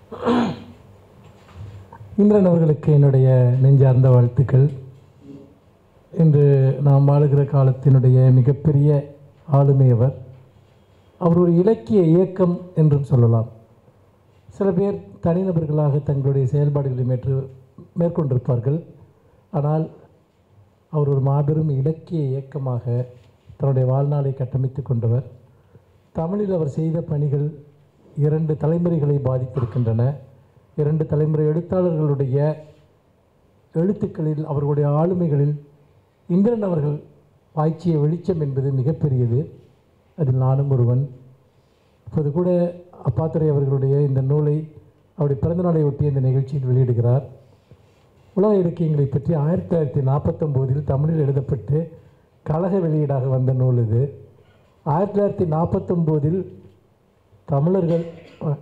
இந்திரன் அவர்களுக்கு என்னுடைய நெஞ்சார்ந்த வாழ்த்துக்கள் இன்று நாம் வாழுகிற காலத்தினுடைய மிகப்பெரிய ஆளுமை அவர் அவர் ஒரு இலக்கிய இயக்கம் என்றும் சொல்லலாம் சில பேர் தனிநபர்களாக தங்களுடைய செயல்பாடுகளை மேற்று மேற்கொண்டிருப்பார்கள் ஆனால் அவர் ஒரு மாபெரும் இலக்கிய இயக்கமாக தன்னுடைய வாழ்நாளை கட்டமைத்து கொண்டவர் தமிழில் அவர் செய்த பணிகள் இரண்டு தலைமுறைகளை பாதித்திருக்கின்றன இரண்டு தலைமுறை எழுத்தாளர்களுடைய எழுத்துக்களில் அவர்களுடைய ஆளுமைகளில் இந்திரன் அவர்கள் பாய்ச்சிய வெளிச்சம் என்பது மிகப்பெரியது அதில் நானும் ஒருவன் இப்போது கூட அப்பாத்துறை அவர்களுடைய இந்த நூலை அவருடைய பிறந்தநாளை ஒட்டி இந்த நிகழ்ச்சியில் வெளியிடுகிறார் உலக இலக்கியங்களை பற்றி ஆயிரத்தி தொள்ளாயிரத்தி நாற்பத்தொம்போதில் தமிழில் எழுதப்பட்டு கழக வெளியீடாக வந்த நூல் இது ஆயிரத்தி தொள்ளாயிரத்தி நாற்பத்தொம்போதில் தமிழர்கள் அஹ்,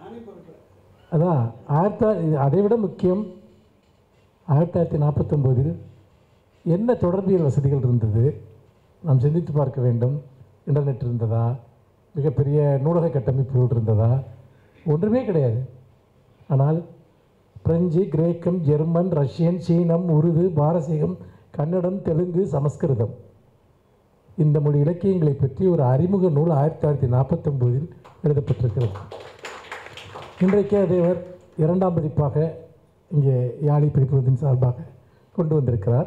அதான் ஆயிரத்தி தொள்ளாயிரத்தி அதை விட முக்கியம் ஆயிரத்தி தொள்ளாயிரத்தி நாற்பத்தொம்போதில் என்ன தொடர்பியல் வசதிகள் இருந்தது நாம் சிந்தித்து பார்க்க வேண்டும் இன்டர்நெட் இருந்ததா மிகப்பெரிய நூலக கட்டமைப்புகள் இருந்ததா ஒன்றுமே கிடையாது ஆனால் பிரெஞ்சு கிரேக்கம் ஜெர்மன் ரஷ்யன் சீனம் உருது பாரசீகம் கன்னடம் தெலுங்கு சமஸ்கிருதம் இந்த மொழி இலக்கியங்களை பற்றி ஒரு அறிமுக நூல் ஆயிரத்தி தொள்ளாயிரத்தி நாற்பத்தொம்போதில் எழுதப்பட்டிருக்கிறது இன்றைக்கு அதை அவர் இரண்டாம் பதிப்பாக இங்கே யாழி பதிப்பகத்தின் சார்பாக கொண்டு வந்திருக்கிறார்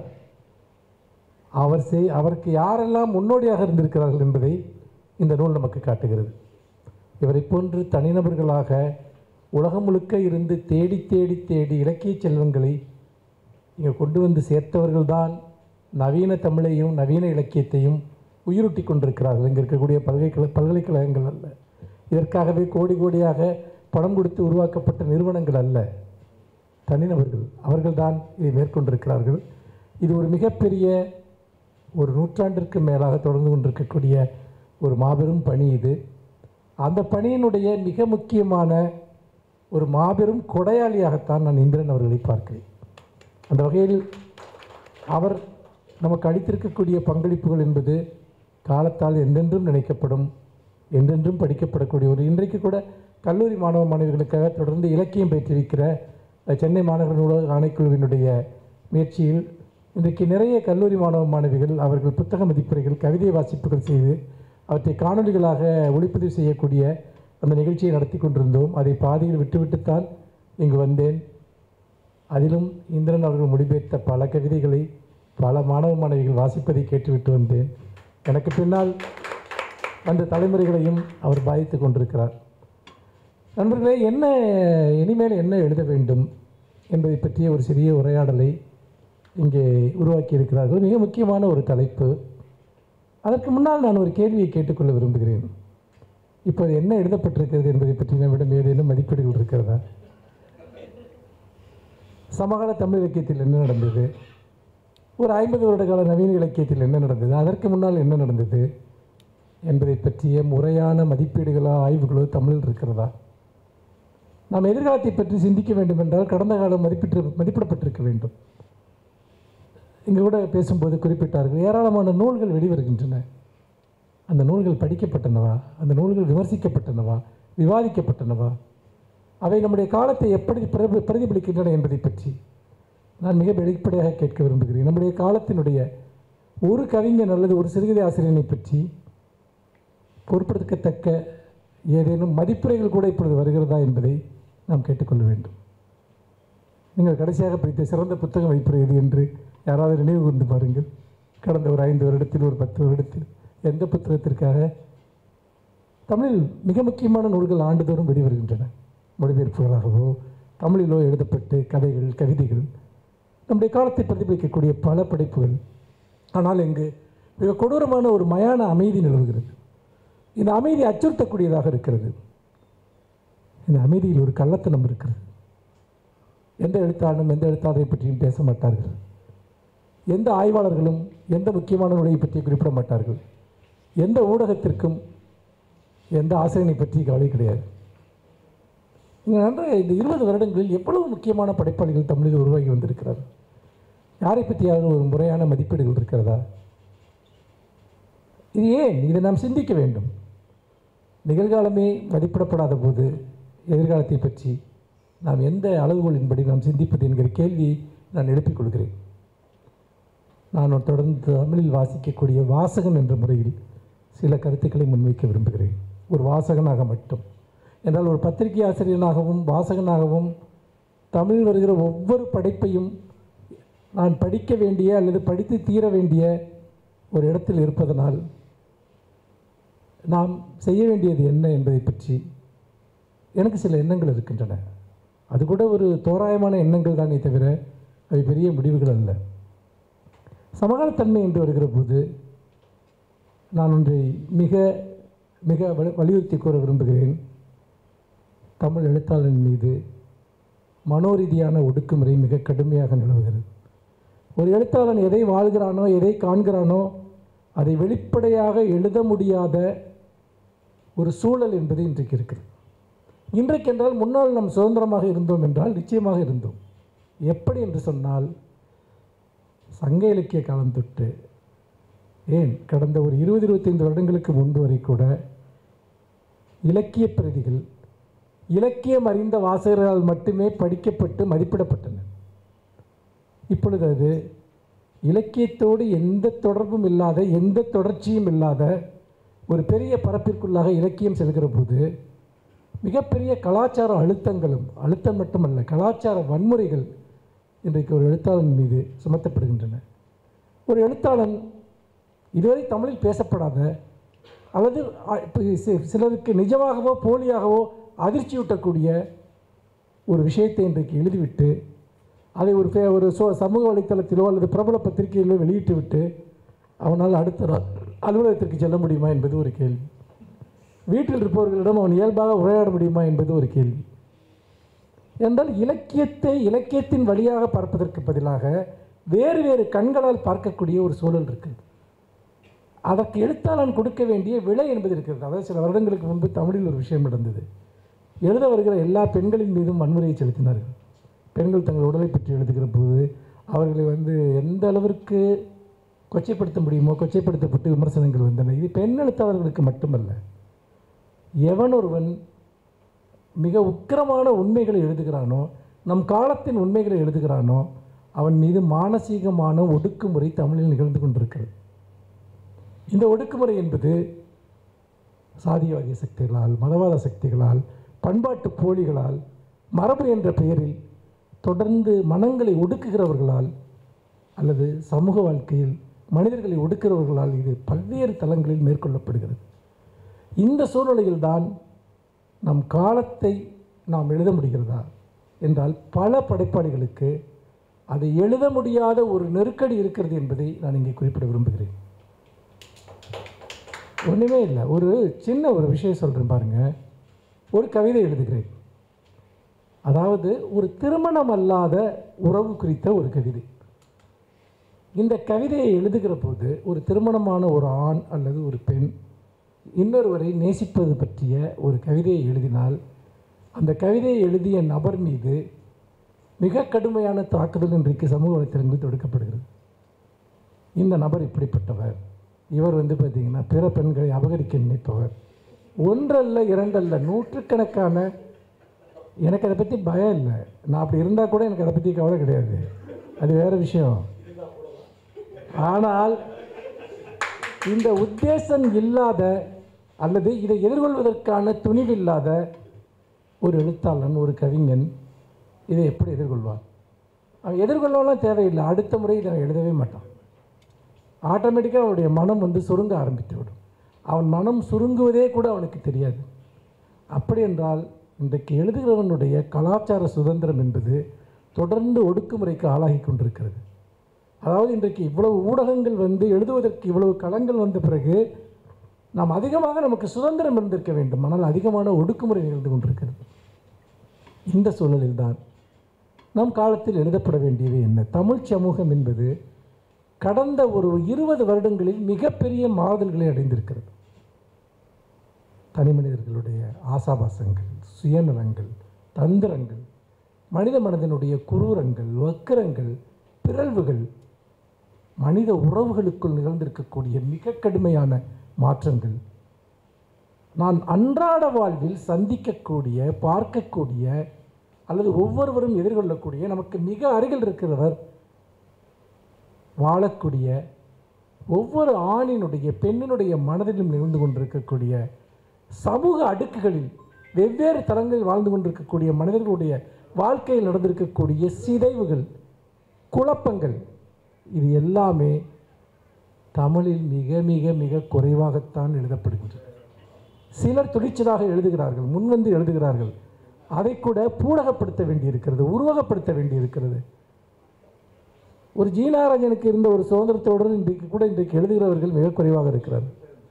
அவர் செய் அவருக்கு யாரெல்லாம் முன்னோடியாக இருந்திருக்கிறார்கள் என்பதை இந்த நூல் நமக்கு காட்டுகிறது இவரை போன்று தனிநபர்களாக உலகம் முழுக்க இருந்து தேடி தேடி தேடி இலக்கிய செல்வங்களை இங்கே கொண்டு வந்து சேர்த்தவர்கள்தான் நவீன தமிழையும் நவீன இலக்கியத்தையும் உயிரூட்டி கொண்டிருக்கிறார்கள் இங்கே இருக்கக்கூடிய பல்கலைக்கழக பல்கலைக்கழகங்கள் அல்ல இதற்காகவே கோடி கோடியாக பணம் கொடுத்து உருவாக்கப்பட்ட நிறுவனங்கள் அல்ல தனிநபர்கள் அவர்கள்தான் இதை மேற்கொண்டிருக்கிறார்கள் இது ஒரு மிகப்பெரிய ஒரு நூற்றாண்டிற்கு மேலாக தொடர்ந்து கொண்டிருக்கக்கூடிய ஒரு மாபெரும் பணி இது அந்த பணியினுடைய மிக முக்கியமான ஒரு மாபெரும் கொடையாளியாகத்தான் நான் இந்திரன் அவர்களை பார்க்கிறேன் அந்த வகையில் அவர் நமக்கு அளித்திருக்கக்கூடிய பங்களிப்புகள் என்பது காலத்தால் என்றென்றும் நினைக்கப்படும் என்றென்றும் படிக்கப்படக்கூடிய ஒரு இன்றைக்கு கூட கல்லூரி மாணவ மாணவிகளுக்காக தொடர்ந்து இலக்கியம் பயிற்றுவிக்கிற அஹ், சென்னை மாநகர நூலக ஆணைக்குழுவினுடைய முயற்சியில் இன்றைக்கு நிறைய கல்லூரி மாணவ மாணவிகள் அவர்கள் புத்தக மதிப்புரைகள் கவிதை வாசிப்புகள் செய்து அவற்றை காணொளிகளாக ஒளிப்பதிவு செய்யக்கூடிய அந்த நிகழ்ச்சியை நடத்தி கொண்டிருந்தோம் அதை பாதியில் விட்டுவிட்டுத்தான் இங்கு வந்தேன் அதிலும் இந்திரன் அவர்கள் மொழிபெயர்த்த பல கவிதைகளை பல மாணவ மாணவிகள் வாசிப்பதை கேட்டுவிட்டு வந்தேன் எனக்கு பின்னால் அந்த தலைமுறைகளையும் அவர் பாதித்து கொண்டிருக்கிறார் நண்பர்களே என்ன இனிமேல் என்ன எழுத வேண்டும் என்பதை பற்றிய ஒரு சிறிய உரையாடலை இங்கே உருவாக்கி இருக்கிறார்கள் மிக முக்கியமான ஒரு தலைப்பு அதற்கு முன்னால் நான் ஒரு கேள்வியை கேட்டுக்கொள்ள விரும்புகிறேன் இப்போது என்ன எழுதப்பட்டிருக்கிறது என்பதை பற்றி நம்மிடம் ஏதேனும் மதிப்பீடுகள் இருக்கிறதா சமகால தமிழ் இலக்கியத்தில் என்ன நடந்தது ஒரு ஐம்பது வருட கால நவீன இலக்கியத்தில் என்ன நடந்தது அதற்கு முன்னால் என்ன நடந்தது என்பதை பற்றிய முறையான மதிப்பீடுகளோ ஆய்வுகளோ தமிழில் இருக்கிறதா நாம் எதிர்காலத்தை பற்றி சிந்திக்க வேண்டும் என்றால் கடந்த காலம் மதிப்பிட்டு மதிப்பிடப்பட்டிருக்க வேண்டும் இங்கே கூட பேசும்போது குறிப்பிட்டார்கள் ஏராளமான நூல்கள் வெளிவருகின்றன அந்த நூல்கள் படிக்கப்பட்டனவா அந்த நூல்கள் விமர்சிக்கப்பட்டனவா விவாதிக்கப்பட்டனவா அவை நம்முடைய காலத்தை எப்படி பிரதி பிரதிபலிக்கின்றன என்பதை பற்றி நான் மிக வெளிப்படையாக கேட்க விரும்புகிறேன் நம்முடைய காலத்தினுடைய ஒரு கவிஞன் அல்லது ஒரு சிறுகதை ஆசிரியனை பற்றி பொருட்படுத்தத்தக்க ஏதேனும் மதிப்புரைகள் கூட இப்பொழுது வருகிறதா என்பதை நாம் கேட்டுக்கொள்ள வேண்டும் நீங்கள் கடைசியாக படித்த சிறந்த புத்தக மதிப்புரை எது என்று யாராவது நினைவு கொண்டு பாருங்கள் கடந்த ஒரு ஐந்து வருடத்தில் ஒரு பத்து வருடத்தில் எந்த புத்தகத்திற்காக தமிழில் மிக முக்கியமான நூல்கள் ஆண்டுதோறும் வெளிவருகின்றன மொழிபெயர்ப்புகளாகவோ தமிழிலோ எழுதப்பட்டு கதைகள் கவிதைகள் நம்முடைய காலத்தை பிரதிபலிக்கக்கூடிய பல படைப்புகள் ஆனால் இங்கு மிக கொடூரமான ஒரு மயான அமைதி நிலவுகிறது இந்த அமைதி அச்சுறுத்தக்கூடியதாக இருக்கிறது இந்த அமைதியில் ஒரு கள்ளத்தனம் இருக்கிறது எந்த எழுத்தாளனும் எந்த எழுத்தாளரை பற்றியும் பேச மாட்டார்கள் எந்த ஆய்வாளர்களும் எந்த முக்கியமான நுழையை பற்றி குறிப்பிட மாட்டார்கள் எந்த ஊடகத்திற்கும் எந்த ஆசிரியனை பற்றி கவலை கிடையாது இங்கே நன்றாக இந்த இருபது வருடங்களில் எவ்வளவு முக்கியமான படைப்பாளிகள் தமிழில் உருவாகி வந்திருக்கிறார் யாரை பற்றியாவது ஒரு முறையான மதிப்பீடுகள் இருக்கிறதா இது ஏன் இதை நாம் சிந்திக்க வேண்டும் நிகழ்காலமே மதிப்பிடப்படாத போது எதிர்காலத்தை பற்றி நாம் எந்த அளவுகோலின்படி நாம் சிந்திப்பது என்கிற கேள்வியை நான் எழுப்பிக் கொள்கிறேன் நான் தொடர்ந்து தமிழில் வாசிக்கக்கூடிய வாசகன் என்ற முறையில் சில கருத்துக்களை முன்வைக்க விரும்புகிறேன் ஒரு வாசகனாக மட்டும் என்றால் ஒரு பத்திரிகை ஆசிரியனாகவும் வாசகனாகவும் தமிழில் வருகிற ஒவ்வொரு படைப்பையும் நான் படிக்க வேண்டிய அல்லது படித்து தீர வேண்டிய ஒரு இடத்தில் இருப்பதனால் நாம் செய்ய வேண்டியது என்ன என்பதை பற்றி எனக்கு சில எண்ணங்கள் இருக்கின்றன அது கூட ஒரு தோராயமான எண்ணங்கள் தானே தவிர அவை பெரிய முடிவுகள் அல்ல சமகாலத்தன்மை என்று வருகிற போது நான் ஒன்றை மிக மிக வலி- வலியுறுத்தி கூற விரும்புகிறேன் தமிழ் எழுத்தாளன் மீது மனோரீதியான ஒடுக்குமுறை மிக கடுமையாக நிலவுகிறது ஒரு எழுத்தாளன் எதை வாழ்கிறானோ எதை காண்கிறானோ அதை வெளிப்படையாக எழுத முடியாத ஒரு சூழல் என்பது இன்றைக்கு இருக்கிறது இன்றைக்கென்றால் முன்னால் நாம் சுதந்திரமாக இருந்தோம் என்றால் நிச்சயமாக இருந்தோம் எப்படி என்று சொன்னால் சங்க இலக்கிய காலம் தொட்டு ஏன் கடந்த ஒரு இருபது இருபத்தைந்து வருடங்களுக்கு முன்பு வரை கூட இலக்கிய பிரதிகள் இலக்கியம் அறிந்த வாசகர்களால் மட்டுமே படிக்கப்பட்டு மதிப்பிடப்பட்டன இப்பொழுது அது இலக்கியத்தோடு எந்த தொடர்பும் இல்லாத எந்த தொடர்ச்சியும் இல்லாத ஒரு பெரிய பரப்பிற்குள்ளாக இலக்கியம் செல்கிற போது மிகப்பெரிய கலாச்சார அழுத்தங்களும் அழுத்தம் மட்டுமல்ல கலாச்சார வன்முறைகள் இன்றைக்கு ஒரு எழுத்தாளன் மீது சுமத்தப்படுகின்றன ஒரு எழுத்தாளன் இதுவரை தமிழில் பேசப்படாத அல்லது அ, இப்ப சி- சிலருக்கு நிஜமாகவோ போலியாகவோ அதிர்ச்சியூட்டக்கூடிய ஒரு விஷயத்தை இன்றைக்கு எழுதிவிட்டு அதை ஒரு ஃபே- ஒரு சோ சமூக வலைத்தளத்திலோ அல்லது பிரபல பத்திரிகையிலோ வெளியிட்டு விட்டு அவனால் அடுத்த நாள் அலுவலகத்திற்கு செல்ல முடியுமா என்பது ஒரு கேள்வி வீட்டில் இருப்பவர்களிடம் அவன் இயல்பாக உரையாட முடியுமா என்பது ஒரு கேள்வி என்றால் இலக்கியத்தை இலக்கியத்தின் வழியாக பார்ப்பதற்கு பதிலாக வேறு வேறு கண்களால் பார்க்கக்கூடிய ஒரு சூழல் இருக்குது அதற்கு எழுத்தாளன் கொடுக்க வேண்டிய விலை என்பது இருக்கிறது அதாவது சில வருடங்களுக்கு முன்பு தமிழில் ஒரு விஷயம் நடந்தது எழுத வருகிற எல்லா பெண்களின் மீதும் வன்முறையை செலுத்தினார்கள் பெண்கள் தங்கள் உடலை பற்றி எழுதுகிற போது அவர்களை வந்து எந்த அளவிற்கு கொச்சைப்படுத்த முடியுமோ கொச்சைப்படுத்தப்பட்டு விமர்சனங்கள் வந்தன இது பெண் எழுத்தாளர்களுக்கு மட்டுமல்ல எவன் ஒருவன் மிக உக்கிரமான உண்மைகளை எழுதுகிறானோ நம் காலத்தின் உண்மைகளை எழுதுகிறானோ அவன் மீது மானசீகமான ஒடுக்குமுறை தமிழில் நிகழ்ந்து கொண்டிருக்கிறது இந்த ஒடுக்குமுறை என்பது சாதியவாதிய சக்திகளால் மதவாத சக்திகளால் பண்பாட்டு போலிகளால் மரபு என்ற பெயரில் தொடர்ந்து மனங்களை ஒடுக்குகிறவர்களால் அல்லது சமூக வாழ்க்கையில் மனிதர்களை ஒடுக்கிறவர்களால் இது பல்வேறு தளங்களில் மேற்கொள்ளப்படுகிறது இந்த சூழ்நிலையில்தான் நம் காலத்தை நாம் எழுத முடிகிறதா என்றால் பல படைப்பாளிகளுக்கு அதை எழுத முடியாத ஒரு நெருக்கடி இருக்கிறது என்பதை நான் இங்கே குறிப்பிட விரும்புகிறேன் ஒன்றுமே இல்லை ஒரு சின்ன ஒரு விஷயம் சொல்கிறேன் பாருங்க ஒரு கவிதை எழுதுகிறேன் அதாவது ஒரு திருமணம் அல்லாத உறவு குறித்த ஒரு கவிதை இந்த கவிதையை எழுதுகிற போது ஒரு திருமணமான ஒரு ஆண் அல்லது ஒரு பெண் இன்னொருவரை நேசிப்பது பற்றிய ஒரு கவிதையை எழுதினால் அந்த கவிதையை எழுதிய நபர் மீது மிக கடுமையான தாக்குதல் இன்றைக்கு சமூக வலைத்தளங்களில் தொடுக்கப்படுகிறது இந்த நபர் இப்படிப்பட்டவர் இவர் வந்து பார்த்திங்கன்னா பிற பெண்களை அபகரிக்க நினைப்பவர் ஒன்றல்ல இரண்டல்ல நூற்றுக்கணக்கான எனக்கு அதை பற்றி பயம் இல்லை நான் அப்படி இருந்தால் கூட எனக்கு அதை பற்றி கவலை கிடையாது அது வேறு விஷயம் ஆனால் இந்த உத்தேசம் இல்லாத அல்லது இதை எதிர்கொள்வதற்கான துணிவில்லாத ஒரு எழுத்தாளன் ஒரு கவிஞன் இதை எப்படி எதிர்கொள்வான் அவன் எதிர்கொள்ளலாம் தேவையில்லை அடுத்த முறை இதை அவன் எழுதவே மாட்டான் ஆட்டோமேட்டிக்காக அவனுடைய மனம் வந்து சுருங்க ஆரம்பித்து விடும் அவன் மனம் சுருங்குவதே கூட அவனுக்கு தெரியாது அப்படி என்றால் இன்றைக்கு எழுதுகிறவனுடைய கலாச்சார சுதந்திரம் என்பது தொடர்ந்து ஒடுக்குமுறைக்கு ஆளாகி கொண்டிருக்கிறது அதாவது இன்றைக்கு இவ்வளவு ஊடகங்கள் வந்து எழுதுவதற்கு இவ்வளவு களங்கள் வந்த பிறகு நாம் அதிகமாக நமக்கு சுதந்திரம் இருந்திருக்க வேண்டும் ஆனால் அதிகமான ஒடுக்குமுறை நிகழ்ந்து கொண்டிருக்கிறது இந்த சூழலில்தான் நம் காலத்தில் எழுதப்பட வேண்டியவை என்ன தமிழ் சமூகம் என்பது கடந்த ஒரு இருபது வருடங்களில் மிகப்பெரிய மாறுதல்களை அடைந்திருக்கிறது தனி மனிதர்களுடைய ஆசாபாசங்கள் சுயநலங்கள் தந்திரங்கள் மனித மனதினுடைய குரூரங்கள் வக்கரங்கள் பிறழ்வுகள் மனித உறவுகளுக்குள் நிகழ்ந்திருக்கக்கூடிய மிக கடுமையான மாற்றங்கள் நான் அன்றாட வாழ்வில் சந்திக்கக்கூடிய பார்க்கக்கூடிய அல்லது ஒவ்வொருவரும் எதிர்கொள்ளக்கூடிய நமக்கு மிக அருகில் இருக்கிறவர் வாழக்கூடிய ஒவ்வொரு ஆணினுடைய பெண்ணினுடைய மனதிலும் நிகழ்ந்து கொண்டிருக்கக்கூடிய சமூக அடுக்குகளில் வெவ்வேறு தளங்களில் வாழ்ந்து கொண்டிருக்கக்கூடிய மனிதர்களுடைய வாழ்க்கையில் நடந்திருக்கக்கூடிய சிதைவுகள் குழப்பங்கள் இது எல்லாமே தமிழில் மிக மிக மிக குறைவாகத்தான் எழுதப்படுகின்றது சிலர் துணிச்சலாக எழுதுகிறார்கள் முன்வந்து எழுதுகிறார்கள் அதை கூட பூடகப்படுத்த வேண்டியிருக்கிறது உருவகப்படுத்த வேண்டியிருக்கிறது ஒரு ஜீனாராஜனுக்கு இருந்த ஒரு சுதந்திரத்தோடு இன்றைக்கு கூட இன்றைக்கு எழுதுகிறவர்கள் மிக குறைவாக இருக்கிறார்கள்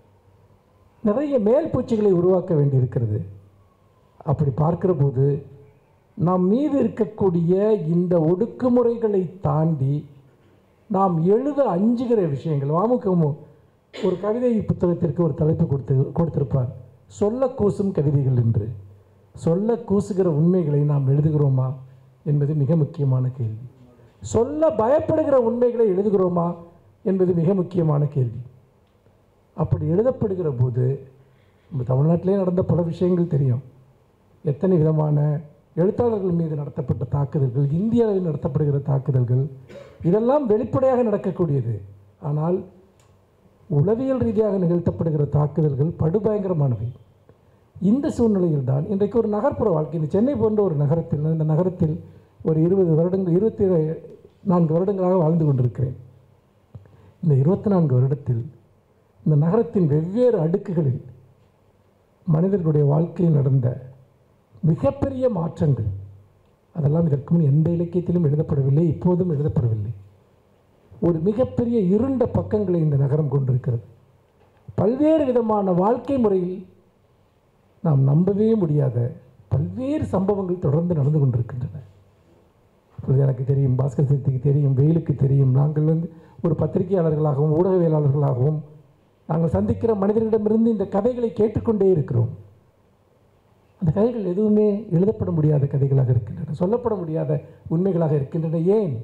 நிறைய மேல் பூச்சிகளை உருவாக்க வேண்டியிருக்கிறது அப்படி பார்க்கிற போது நம் மீது இருக்கக்கூடிய இந்த ஒடுக்குமுறைகளை தாண்டி நாம் எழுத அஞ்சுகிற விஷயங்கள் வாமுகமு ஒரு கவிதை புத்தகத்திற்கு ஒரு தலைப்பு கொடுத்து கொடுத்திருப்பார் சொல்ல கூசும் கவிதைகள் என்று சொல்ல கூசுகிற உண்மைகளை நாம் எழுதுகிறோமா என்பது மிக முக்கியமான கேள்வி சொல்ல பயப்படுகிற உண்மைகளை எழுதுகிறோமா என்பது மிக முக்கியமான கேள்வி அப்படி எழுதப்படுகிற போது நம்ம தமிழ்நாட்டிலே நடந்த பல விஷயங்கள் தெரியும் எத்தனை விதமான எழுத்தாளர்கள் மீது நடத்தப்பட்ட தாக்குதல்கள் இந்திய அளவில் நடத்தப்படுகிற தாக்குதல்கள் இதெல்லாம் வெளிப்படையாக நடக்கக்கூடியது ஆனால் உளவியல் ரீதியாக நிகழ்த்தப்படுகிற தாக்குதல்கள் படுபயங்கரமானவை இந்த சூழ்நிலையில் தான் இன்றைக்கு ஒரு நகர்ப்புற வாழ்க்கை இந்த சென்னை போன்ற ஒரு நகரத்தில் இந்த நகரத்தில் ஒரு இருபது வருடங்கள் இருபத்தி நான்கு வருடங்களாக வாழ்ந்து கொண்டிருக்கிறேன் இந்த இருபத்தி நான்கு வருடத்தில் இந்த நகரத்தின் வெவ்வேறு அடுக்குகளில் மனிதர்களுடைய வாழ்க்கையில் நடந்த மிகப்பெரிய மாற்றங்கள் அதெல்லாம் இதற்கு முன் எந்த இலக்கியத்திலும் எழுதப்படவில்லை இப்போதும் எழுதப்படவில்லை ஒரு மிகப்பெரிய இருண்ட பக்கங்களை இந்த நகரம் கொண்டிருக்கிறது பல்வேறு விதமான வாழ்க்கை முறையில் நாம் நம்பவே முடியாத பல்வேறு சம்பவங்கள் தொடர்ந்து நடந்து கொண்டிருக்கின்றன இப்பொழுது எனக்கு தெரியும் பாஸ்கர் சக்திக்கு தெரியும் வெயிலுக்கு தெரியும் நாங்கள் வந்து ஒரு பத்திரிகையாளர்களாகவும் ஊடகவியலாளர்களாகவும் நாங்கள் சந்திக்கிற மனிதர்களிடமிருந்து இந்த கதைகளை கேட்டுக்கொண்டே இருக்கிறோம் அந்த கதைகள் எதுவுமே எழுதப்பட முடியாத கதைகளாக இருக்கின்றன சொல்லப்பட முடியாத உண்மைகளாக இருக்கின்றன ஏன்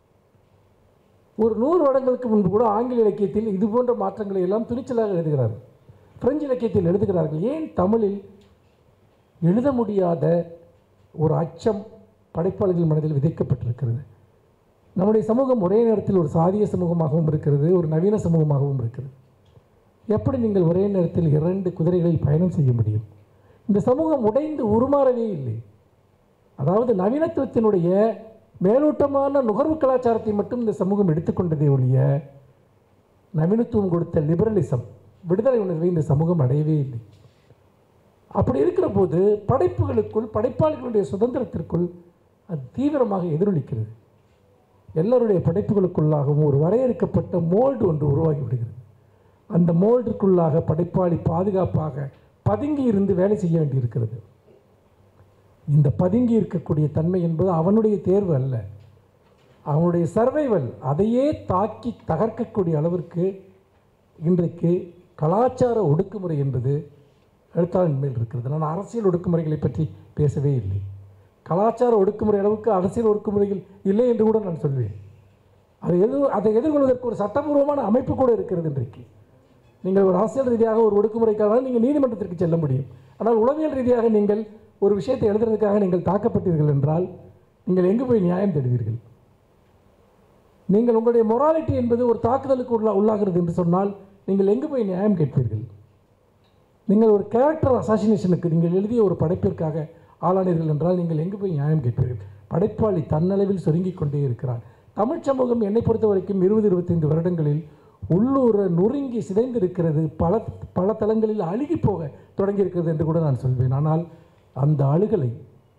ஒரு நூறு வருடங்களுக்கு முன்பு கூட ஆங்கில இலக்கியத்தில் இது போன்ற மாற்றங்களை எல்லாம் துணிச்சலாக எழுதுகிறார்கள் பிரெஞ்சு இலக்கியத்தில் எழுதுகிறார்கள் ஏன் தமிழில் எழுத முடியாத ஒரு அச்சம் படைப்பாளர்கள் மனதில் விதைக்கப்பட்டிருக்கிறது நம்முடைய சமூகம் ஒரே நேரத்தில் ஒரு சாதிய சமூகமாகவும் இருக்கிறது ஒரு நவீன சமூகமாகவும் இருக்கிறது எப்படி நீங்கள் ஒரே நேரத்தில் இரண்டு குதிரைகளில் பயணம் செய்ய முடியும் இந்த சமூகம் உடைந்து உருமாறவே இல்லை அதாவது நவீனத்துவத்தினுடைய மேலோட்டமான நுகர்வு கலாச்சாரத்தை மட்டும் இந்த சமூகம் எடுத்துக்கொண்டதே ஒழிய நவீனத்துவம் கொடுத்த லிபரலிசம் விடுதலை உணர்வை இந்த சமூகம் அடையவே இல்லை அப்படி இருக்கிற போது படைப்புகளுக்குள் படைப்பாளிகளுடைய சுதந்திரத்திற்குள் அது தீவிரமாக எதிரொலிக்கிறது எல்லாருடைய படைப்புகளுக்குள்ளாகவும் ஒரு வரையறுக்கப்பட்ட மோல்டு ஒன்று உருவாகி விடுகிறது அந்த மோல்டுக்குள்ளாக படைப்பாளி பாதுகாப்பாக பதுங்கி இருந்து வேலை செய்ய வேண்டியிருக்கிறது இந்த பதுங்கி இருக்கக்கூடிய தன்மை என்பது அவனுடைய தேர்வு அல்ல அவனுடைய சர்வைவல் அதையே தாக்கி தகர்க்கக்கூடிய அளவிற்கு இன்றைக்கு கலாச்சார ஒடுக்குமுறை என்பது எழுத்தாளர் மேல் இருக்கிறது நான் அரசியல் ஒடுக்குமுறைகளை பற்றி பேசவே இல்லை கலாச்சார ஒடுக்குமுறை அளவுக்கு அரசியல் ஒடுக்குமுறைகள் இல்லை என்று கூட நான் சொல்வேன் அதை எதிர் அதை எதிர்கொள்வதற்கு ஒரு சட்டபூர்வமான அமைப்பு கூட இருக்கிறது இன்றைக்கு நீங்கள் ஒரு அரசியல் ரீதியாக ஒரு ஒடுக்குமுறைக்காக நீங்கள் நீதிமன்றத்திற்கு செல்ல முடியும் ஆனால் உளவியல் ரீதியாக நீங்கள் ஒரு விஷயத்தை எழுதுறதுக்காக நீங்கள் தாக்கப்பட்டீர்கள் என்றால் நீங்கள் எங்கு போய் நியாயம் தேடுவீர்கள் நீங்கள் உங்களுடைய மொராலிட்டி என்பது ஒரு தாக்குதலுக்கு உள்ள உள்ளாகிறது என்று சொன்னால் நீங்கள் எங்கு போய் நியாயம் கேட்பீர்கள் நீங்கள் ஒரு கேரக்டர் அசாசினேஷனுக்கு நீங்கள் எழுதிய ஒரு படைப்பிற்காக ஆளானீர்கள் என்றால் நீங்கள் எங்கு போய் நியாயம் கேட்பீர்கள் படைப்பாளி தன்னளவில் சுருங்கிக் கொண்டே இருக்கிறார் தமிழ் சமூகம் என்னை பொறுத்த வரைக்கும் இருபது இருபத்தைந்து வருடங்களில் உள்ளூர நொறுங்கி சிதைந்திருக்கிறது பல பல தளங்களில் அழுகி போக தொடங்கியிருக்கிறது என்று கூட நான் சொல்வேன் ஆனால் அந்த அழுகலை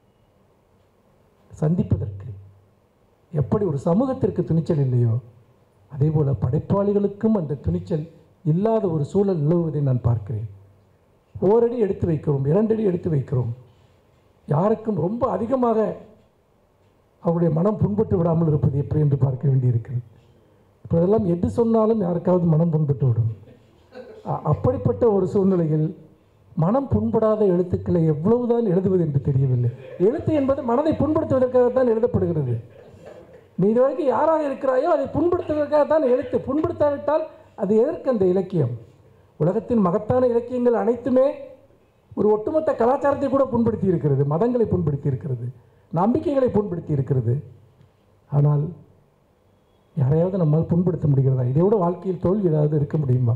சந்திப்பதற்கு எப்படி ஒரு சமூகத்திற்கு துணிச்சல் இல்லையோ அதே போல படைப்பாளிகளுக்கும் அந்த துணிச்சல் இல்லாத ஒரு சூழல் நிலவுவதை நான் பார்க்கிறேன் ஓரடி எடுத்து வைக்கிறோம் இரண்டடி எடுத்து வைக்கிறோம் யாருக்கும் ரொம்ப அதிகமாக அவருடைய மனம் புண்பட்டு விடாமல் இருப்பது எப்படி என்று பார்க்க வேண்டியிருக்கிறது இப்போதெல்லாம் எது சொன்னாலும் யாருக்காவது மனம் புண்பட்டு விடும் அ- அப்படிப்பட்ட ஒரு சூழ்நிலையில் மனம் புண்படாத எழுத்துக்களை எவ்வளவுதான் எழுதுவது என்று தெரியவில்லை எழுத்து என்பது மனதை புண்படுத்துவதற்காகத்தான் எழுதப்படுகிறது நீ இதுவரைக்கும் யாராக இருக்கிறாயோ அதை புண்படுத்துவதற்காகத்தான் எழுத்து புண்படுத்தாவிட்டால் அது எதற்கு அந்த இலக்கியம் உலகத்தின் மகத்தான இலக்கியங்கள் அனைத்துமே ஒரு ஒட்டுமொத்த கலாச்சாரத்தை கூட புண்படுத்தி இருக்கிறது மதங்களை புண்படுத்தி இருக்கிறது நம்பிக்கைகளை புண்படுத்தி இருக்கிறது ஆனால் யாரையாவது நம்மால் புண்படுத்த முடிகிறதா இதை விட வாழ்க்கையில் தோல்வி ஏதாவது இருக்க முடியுமா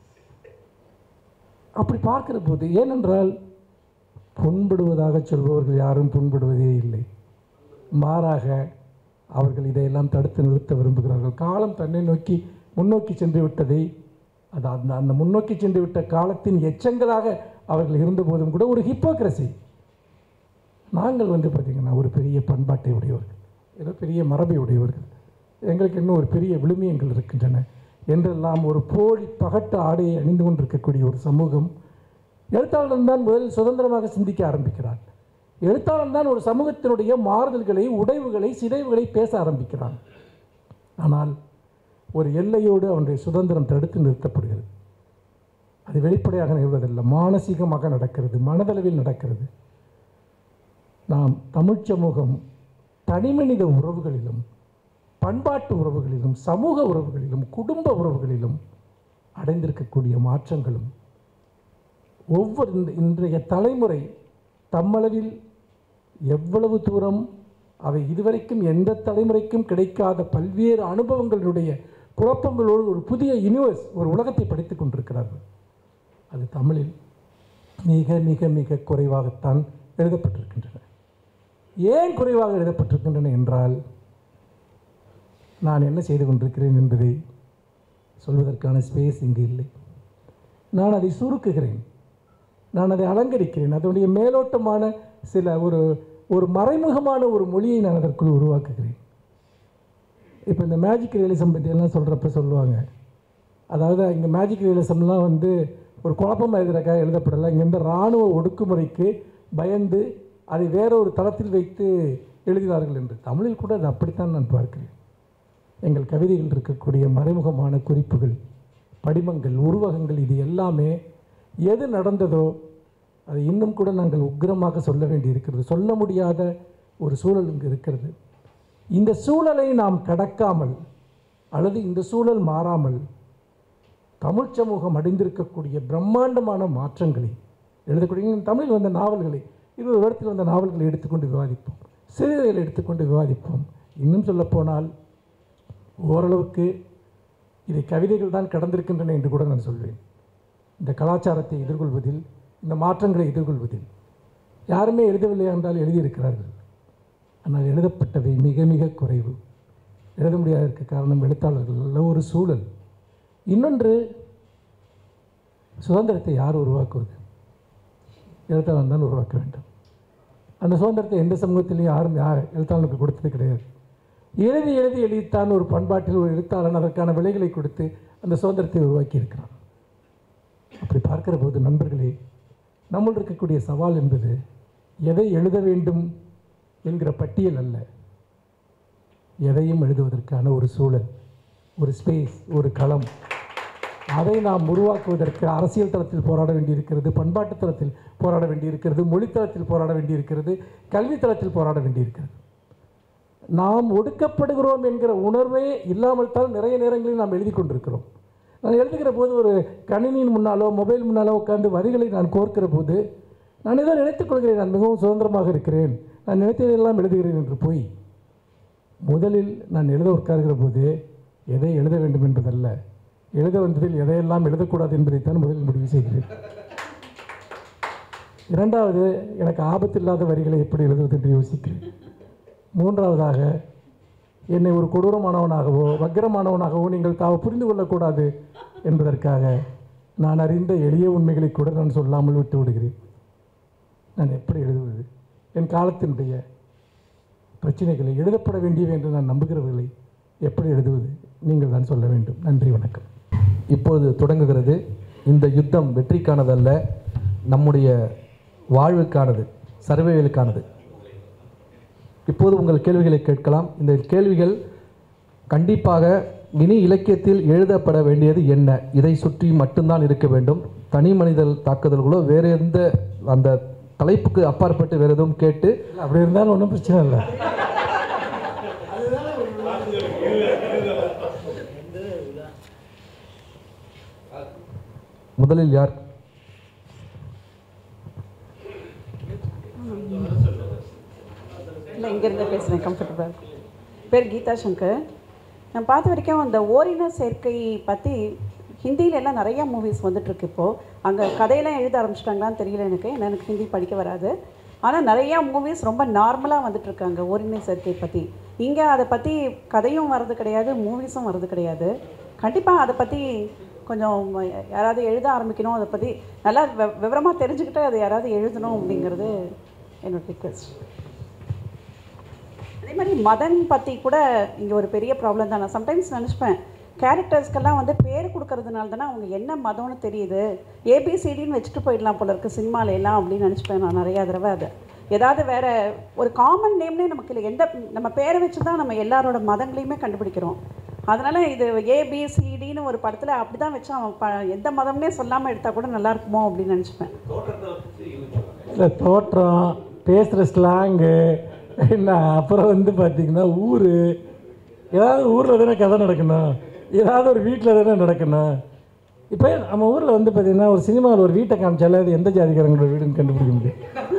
அப்படி பார்க்கிற போது ஏனென்றால் புண்படுவதாக சொல்பவர்கள் யாரும் புண்படுவதே இல்லை மாறாக அவர்கள் இதையெல்லாம் தடுத்து நிறுத்த விரும்புகிறார்கள் காலம் தன்னை நோக்கி முன்னோக்கி சென்று விட்டதை அது அந்த அந்த முன்னோக்கி சென்று விட்ட காலத்தின் எச்சங்களாக அவர்கள் இருந்தபோதும் கூட ஒரு ஹிப்போக்ரசி நாங்கள் வந்து பார்த்திங்கன்னா ஒரு பெரிய பண்பாட்டை உடையவர்கள் ஏதோ பெரிய மரபை உடையவர்கள் எங்களுக்கு இன்னும் ஒரு பெரிய விழுமியங்கள் இருக்கின்றன என்றெல்லாம் ஒரு போலி பகட்டு ஆடையை அணிந்து கொண்டிருக்கக்கூடிய ஒரு சமூகம் எழுத்தாளன் தான் முதலில் சுதந்திரமாக சிந்திக்க ஆரம்பிக்கிறான் எழுத்தாளன் தான் ஒரு சமூகத்தினுடைய மாறுதல்களை உடைவுகளை சிதைவுகளை பேச ஆரம்பிக்கிறான் ஆனால் ஒரு எல்லையோடு அவனுடைய சுதந்திரம் தடுத்து நிறுத்தப்படுகிறது அது வெளிப்படையாக நிகழ்வதில்லை மானசீகமாக நடக்கிறது மனதளவில் நடக்கிறது நாம் தமிழ்ச் சமூகம் தனிமனித உறவுகளிலும் பண்பாட்டு உறவுகளிலும் சமூக உறவுகளிலும் குடும்ப உறவுகளிலும் அடைந்திருக்கக்கூடிய மாற்றங்களும் ஒவ்வொரு இந்த இன்றைய தலைமுறை தம்மளவில் எவ்வளவு தூரம் அவை இதுவரைக்கும் எந்த தலைமுறைக்கும் கிடைக்காத பல்வேறு அனுபவங்களுடைய குழப்பங்களோடு ஒரு புதிய யூனிவர்ஸ் ஒரு உலகத்தை படித்துக் கொண்டிருக்கிறார்கள் அது தமிழில் மிக மிக மிக குறைவாகத்தான் எழுதப்பட்டிருக்கின்றன ஏன் குறைவாக எழுதப்பட்டிருக்கின்றன என்றால் நான் என்ன செய்து கொண்டிருக்கிறேன் என்பதை சொல்வதற்கான ஸ்பேஸ் இங்கு இல்லை நான் அதை சுருக்குகிறேன் நான் அதை அலங்கரிக்கிறேன் அதனுடைய மேலோட்டமான சில ஒரு ஒரு மறைமுகமான ஒரு மொழியை நான் அதற்குள் உருவாக்குகிறேன் இப்போ இந்த மேஜிக் ரியலிசம் பற்றியெல்லாம் சொல்கிறப்ப சொல்லுவாங்க அதாவது இங்கே மேஜிக் ரியலிசம்லாம் வந்து ஒரு குழப்பம் எழுதுறக்காக எழுதப்படலை இங்கேருந்து இராணுவ ஒடுக்குமுறைக்கு பயந்து அதை வேற ஒரு தளத்தில் வைத்து எழுதினார்கள் என்று தமிழில் கூட அது அப்படித்தான் நான் பார்க்கிறேன் எங்கள் கவிதைகள் இருக்கக்கூடிய மறைமுகமான குறிப்புகள் படிமங்கள் உருவகங்கள் இது எல்லாமே எது நடந்ததோ அதை இன்னும் கூட நாங்கள் உக்கிரமாக சொல்ல வேண்டி இருக்கிறது சொல்ல முடியாத ஒரு சூழல் இங்கு இருக்கிறது இந்த சூழலை நாம் கடக்காமல் அல்லது இந்த சூழல் மாறாமல் தமிழ் சமூகம் அடைந்திருக்கக்கூடிய பிரம்மாண்டமான மாற்றங்களை எழுதக்கூடிய தமிழில் வந்த நாவல்களை இருபது வருடத்தில் வந்த நாவல்களை எடுத்துக்கொண்டு விவாதிப்போம் சிறுகதைகளை எடுத்துக்கொண்டு விவாதிப்போம் இன்னும் சொல்லப்போனால் ஓரளவுக்கு இதை கவிதைகள் தான் கடந்திருக்கின்றன என்று கூட நான் சொல்வேன் இந்த கலாச்சாரத்தை எதிர்கொள்வதில் இந்த மாற்றங்களை எதிர்கொள்வதில் யாருமே எழுதவில்லை என்றால் எழுதியிருக்கிறார்கள் ஆனால் எழுதப்பட்டவை மிக மிக குறைவு எழுத முடியாததற்கு காரணம் எழுத்தாளர்கள் ஒரு சூழல் இன்னொன்று சுதந்திரத்தை யார் உருவாக்குவது எழுத்தாளன் தான் உருவாக்க வேண்டும் அந்த சுதந்திரத்தை எந்த சமூகத்திலையும் யாரும் யார் எழுத்தாளனுக்கு கொடுத்தது கிடையாது எழுதி எழுதி எழுதித்தான் ஒரு பண்பாட்டில் ஒரு எழுத்தாளன் அதற்கான விலைகளை கொடுத்து அந்த சுதந்திரத்தை உருவாக்கி இருக்கிறான் அப்படி பார்க்கிற போது நண்பர்களே நம்மள் இருக்கக்கூடிய சவால் என்பது எதை எழுத வேண்டும் என்கிற பட்டியல் அல்ல எதையும் எழுதுவதற்கான ஒரு சூழல் ஒரு ஸ்பேஸ் ஒரு களம் அதை நாம் உருவாக்குவதற்கு அரசியல் தளத்தில் போராட வேண்டியிருக்கிறது பண்பாட்டு தளத்தில் போராட வேண்டியிருக்கிறது மொழித்தளத்தில் போராட வேண்டியிருக்கிறது கல்வித்தளத்தில் போராட வேண்டியிருக்கிறது நாம் ஒடுக்கப்படுகிறோம் என்கிற உணர்வே இல்லாமல் தான் நிறைய நேரங்களில் நாம் எழுதி கொண்டிருக்கிறோம் நான் எழுதுகிற போது ஒரு கணினியின் முன்னாலோ மொபைல் முன்னாலோ உட்கார்ந்து வரிகளை நான் கோர்க்கிற போது நான் ஏதோ நினைத்துக் கொள்கிறேன் நான் மிகவும் சுதந்திரமாக இருக்கிறேன் நான் நினைத்ததெல்லாம் எழுதுகிறேன் என்று போய் முதலில் நான் எழுத உட்கார்கிற போது எதை எழுத வேண்டும் என்பதல்ல எழுத வந்ததில் எதையெல்லாம் எழுதக்கூடாது என்பதைத்தான் முதலில் முடிவு செய்கிறேன் இரண்டாவது எனக்கு ஆபத்தில்லாத வரிகளை எப்படி எழுதுவது என்று யோசிக்கிறேன் மூன்றாவதாக என்னை ஒரு கொடூரமானவனாகவோ வக்கிரமானவனாகவோ நீங்கள் தாவ புரிந்து கொள்ளக்கூடாது என்பதற்காக நான் அறிந்த எளிய உண்மைகளை கூட நான் சொல்லாமல் விட்டு விடுகிறேன் நான் எப்படி எழுதுவது என் காலத்தினுடைய பிரச்சனைகளை எழுதப்பட வேண்டியவை என்று நான் நம்புகிறவர்களை எப்படி எழுதுவது நீங்கள் தான் சொல்ல வேண்டும் நன்றி வணக்கம் இப்போது தொடங்குகிறது இந்த யுத்தம் வெற்றிக்கானதல்ல நம்முடைய வாழ்வுக்கானது சர்வைவலுக்கானது இப்போது உங்கள் கேள்விகளை கேட்கலாம் இந்த கேள்விகள் கண்டிப்பாக இனி இலக்கியத்தில் எழுதப்பட வேண்டியது என்ன இதை சுற்றி மட்டும்தான் இருக்க வேண்டும் தனி மனிதல் தாக்குதல்களோ வேறு எந்த அந்த தலைப்புக்கு அப்பாற்பட்டு வேறு எதுவும் கேட்டு இல்லை, அப்படி இருந்தாலும் ஒன்றும் பிரச்சனை இல்லை முதலில் யார் இல்லை இங்கேருந்து பேசுகிறேன் கம்ஃபர்டபுள் பேர் கீதா சங்கர் நான் பார்த்த வரைக்கும் அந்த ஓரின சேர்க்கை பற்றி ஹிந்தியில எல்லாம் நிறையா மூவிஸ் வந்துட்டுருக்கு இப்போது அங்கே கதையெல்லாம் எழுத ஆரம்பிச்சிட்டாங்களான்னு தெரியல எனக்கு ஏன்னா எனக்கு ஹிந்தி படிக்க வராது ஆனால் நிறையா மூவிஸ் ரொம்ப நார்மலாக வந்துட்டுருக்காங்க ஓரின சேர்க்கை பற்றி இங்கே அதை பற்றி கதையும் வர்றது கிடையாது மூவிஸும் வர்றது கிடையாது கண்டிப்பாக அதை பற்றி கொஞ்சம் யாராவது எழுத ஆரம்பிக்கணும் அதை பற்றி நல்லா வெ- விவரமா தெரிஞ்சுக்கிட்டு அதை யாராவது எழுதணும் அப்படிங்கிறது என்னோட ரிக்வெஸ்ட் அதே மாதிரி மதன் பற்றி கூட இங்கே ஒரு பெரிய ப்ராப்ளம் தான் நான் சம்டைம்ஸ் நினச்சிப்பேன் கேரக்டர்ஸ்க்கெல்லாம் வந்து பேர் கொடுக்கறதுனால தானே அவங்க என்ன மதம்னு தெரியுது ஏபிசிடின்னு வச்சுட்டு போயிடலாம் போல இருக்குது சினிமால எல்லாம் அப்படின்னு நினச்சிப்பேன் நான் நிறையா தடவை அதை ஏதாவது வேற ஒரு காமன் நேம்னே நமக்கு இல்லை எந்த நம்ம பேரை வச்சு தான் நம்ம எல்லாரோட மதங்களையுமே கண்டுபிடிக்கிறோம் அதனால இது ஏபிசிடின்னு ஒரு படத்தில் அப்படி தான் வச்சு அவன் ப எந்த மதம்னே சொல்லாமல் எடுத்தால் கூட நல்லா இருக்குமோ அப்படின்னு நினச்சிப்பேன் இல்லை தோற்றம் பேசுகிற ஸ்லாங்கு என்ன அப்புறம் வந்து பார்த்தீங்கன்னா ஊர் ஏதாவது ஊரில் தானே கதை நடக்கணும் ஏதாவது ஒரு வீட்டில் தானே நடக்கணும் இப்போ நம்ம ஊரில் வந்து பார்த்தீங்கன்னா ஒரு சினிமாவில் ஒரு வீட்டை காமிச்சாலே அது எந்த ஜாதிக்காரங்களோட வீடுன்னு கண்டுபிடிக்க முடியும்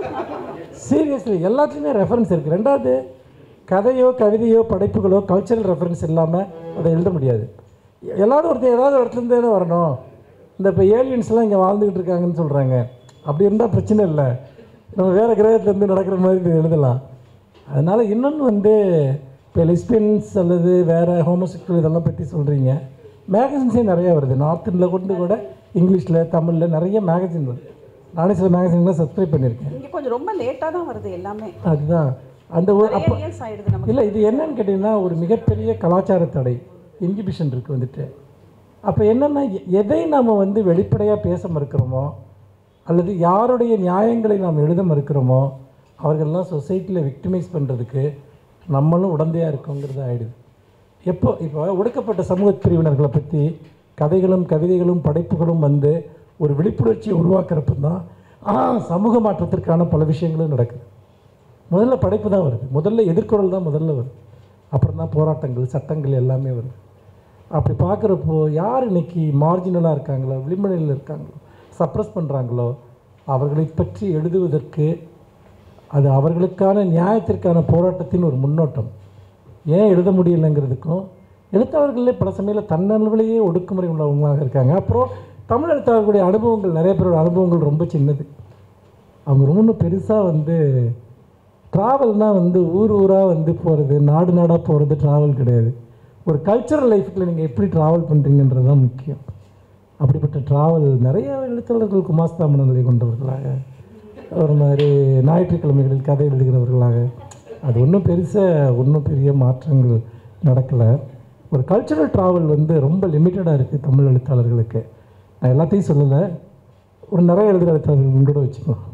சீரியஸ்லி எல்லாத்துலேயுமே ரெஃபரன்ஸ் இருக்குது ரெண்டாவது கதையோ கவிதையோ படைப்புகளோ கல்ச்சரல் ரெஃபரன்ஸ் இல்லாமல் அதை எழுத முடியாது எல்லாரும் ஒருத்தர் ஏதாவது ஒரு இடத்துலேருந்து தானே வரணும் இந்த இப்போ ஏலியன்ஸ்லாம் இங்கே வாழ்ந்துக்கிட்டு இருக்காங்கன்னு சொல்கிறாங்க அப்படி இருந்தால் பிரச்சனை இல்லை நம்ம வேறு கிரகத்துலேருந்து நடக்கிற மாதிரி இது எழுதலாம் அதனால் இன்னொன்று வந்து இப்போ லெஸ்பியன்ஸ் அல்லது வேறு ஹோமோசெக்சுவல் இதெல்லாம் பற்றி சொல்கிறீங்க மேகசின்ஸே நிறையா வருது நார்த் இந்தியில் கொண்டு கூட இங்கிலீஷில் தமிழில் நிறைய மேகசின் வருது நானே சில மேகசின்லாம் சப்ஸ்கிரைப் பண்ணியிருக்கேன் இங்கே கொஞ்சம் ரொம்ப லேட்டாக தான் வருது எல்லாமே அதுதான் அந்த ஒரு நிறைய அப்போ இயர்ஸ் ஆயிடுது நமக்கு இல்லை இது என்னன்னு கேட்டிங்கன்னா ஒரு மிகப்பெரிய கலாச்சார தடை இன்ஹிபிஷன் இருக்குது வந்துட்டு அப்போ என்னென்னா எ- எதை நாம் வந்து வெளிப்படையாக பேச மறுக்கிறோமோ அல்லது யாருடைய நியாயங்களை நாம் எழுத மறுக்கிறோமோ அவர்கள்லாம் சொசைட்டியில் விக்டிமைஸ் பண்ணுறதுக்கு நம்மளும் உடந்தையாக இருக்கோங்கிறது ஆயிடுது எப்போ இப்போ ஒடுக்கப்பட்ட சமூக பிரிவினர்களை பற்றி கதைகளும் கவிதைகளும் படைப்புகளும் வந்து ஒரு விழிப்புணர்ச்சியை உருவாக்குறப்ப தான் ஆ சமூக மாற்றத்திற்கான பல விஷயங்களும் நடக்குது முதல்ல படைப்பு தான் வருது முதல்ல எதிர்குரல் தான் முதல்ல வருது அப்புறம் தான் போராட்டங்கள் சட்டங்கள் எல்லாமே வருது அப்படி பார்க்குறப்போ யார் இன்னைக்கு மார்ஜினலாக இருக்காங்களோ விளிம்பனில் இருக்காங்களோ சப்ரஸ் பண்ணுறாங்களோ அவர்களை பற்றி எழுதுவதற்கு அது அவர்களுக்கான நியாயத்திற்கான போராட்டத்தின் ஒரு முன்னோட்டம் ஏன் எழுத முடியலைங்கிறதுக்கும் எழுத்தாளர்களே பல சமயம் தன்னளவிலேயே ஒடுக்குமுறை உள்ளவங்களாக இருக்காங்க அப்புறம் தமிழ் எழுத்தாளர்களுடைய அனுபவங்கள் நிறைய பேரோட அனுபவங்கள் ரொம்ப சின்னது அவங்க ரொம்ப பெருசாக வந்து ட்ராவல்னால் வந்து ஊர் ஊராக வந்து போகிறது நாடு நாடாக போகிறது ட்ராவல் கிடையாது ஒரு கல்ச்சரல் லைஃப்ல நீங்கள் எப்படி ட்ராவல் பண்ணுறீங்கன்றது தான் முக்கியம் அப்படிப்பட்ட ட்ராவல் நிறைய எழுத்தாளர்கள் குமாஸ்தாமனங்களை கொண்டவர்களாக ஒரு மாதிரி ஞாயிற்றுக்கிழமைகளில் கதை எழுதுகிறவர்களாக அது ஒன்றும் பெருசாக ஒன்றும் பெரிய மாற்றங்கள் நடக்கலை ஒரு கல்ச்சுரல் ட்ராவல் வந்து ரொம்ப லிமிட்டடாக இருக்குது தமிழ் எழுத்தாளர்களுக்கு நான் எல்லாத்தையும் சொல்லலை ஒரு நிறைய எழுதுகிற எழுத்தாளர்கள் கூட வச்சுக்கலாம்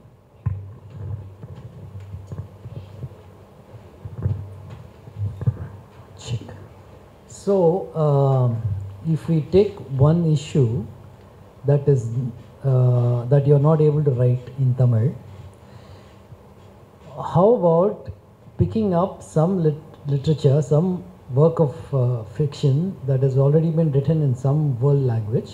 Check. So, um, if we take one issue that is uh, that you are not able to write in Tamil, how about picking up some lit- literature, some work of uh, fiction that has already been written in some world language?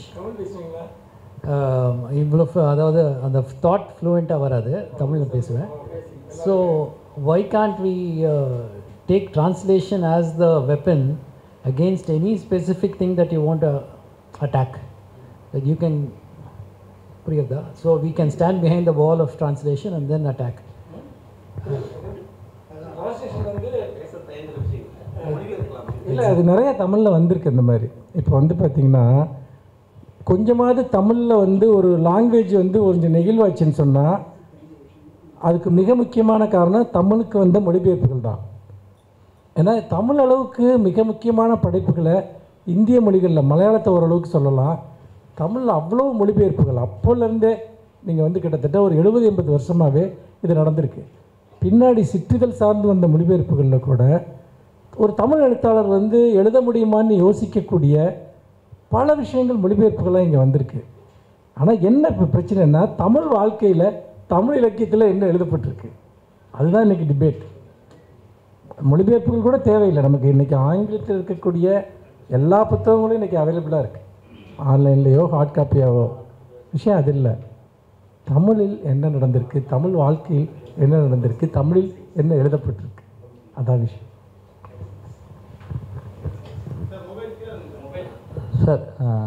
இவ்வளோ அதாவது அந்த thought ஃப்ளூயண்ட்டாக வராது தமிழில் பேசுவேன் so why can't we take translation as the weapon against any specific thing that you want attack you can புரியுதா so we can stand behind the wall of translation and then attack இல்லை அது நிறைய தமிழில் வந்திருக்கு இந்த மாதிரி இப்போ வந்து பார்த்திங்கன்னா கொஞ்சமாவது தமிழில் வந்து ஒரு லாங்குவேஜ் வந்து கொஞ்சம் நெகிழ்வாச்சுன்னு சொன்னால் அதுக்கு மிக முக்கியமான காரணம் தமிழுக்கு வந்த மொழிபெயர்ப்புகள் தான் ஏன்னா தமிழ் அளவுக்கு மிக முக்கியமான படைப்புகளை இந்திய மொழிகளில் மலையாளத்தை ஓரளவுக்கு சொல்லலாம் தமிழில் அவ்வளோ மொழிபெயர்ப்புகள் அப்போலேருந்தே நீங்கள் வந்து கிட்டத்தட்ட ஒரு எழுபது எண்பது வருஷமாகவே இது நடந்திருக்கு பின்னாடி சிற்றிதழ் சார்ந்து வந்த மொழிபெயர்ப்புகளில் கூட ஒரு தமிழ் எழுத்தாளர் வந்து எழுத முடியுமான்னு யோசிக்கக்கூடிய பல விஷயங்கள் மொழிபெயர்ப்புகளாக இங்கே வந்திருக்கு ஆனால் என்ன இப்போ பிரச்சனைனா தமிழ் வாழ்க்கையில் தமிழ் இலக்கியத்தில் என்ன எழுதப்பட்டிருக்கு அதுதான் இன்றைக்கி டிபேட் மொழிபெயர்ப்புகள் கூட தேவையில்லை நமக்கு இன்றைக்கி ஆங்கிலத்தில் இருக்கக்கூடிய எல்லா புத்தகங்களும் இன்றைக்கி அவைலபிளாக இருக்குது ஆன்லைன்லேயோ ஹார்ட் காப்பியாவோ விஷயம் அது இல்லை தமிழில் என்ன நடந்திருக்கு தமிழ் வாழ்க்கையில் என்ன நடந்திருக்கு தமிழில் என்ன எழுதப்பட்டிருக்கு அதான் விஷயம் சார்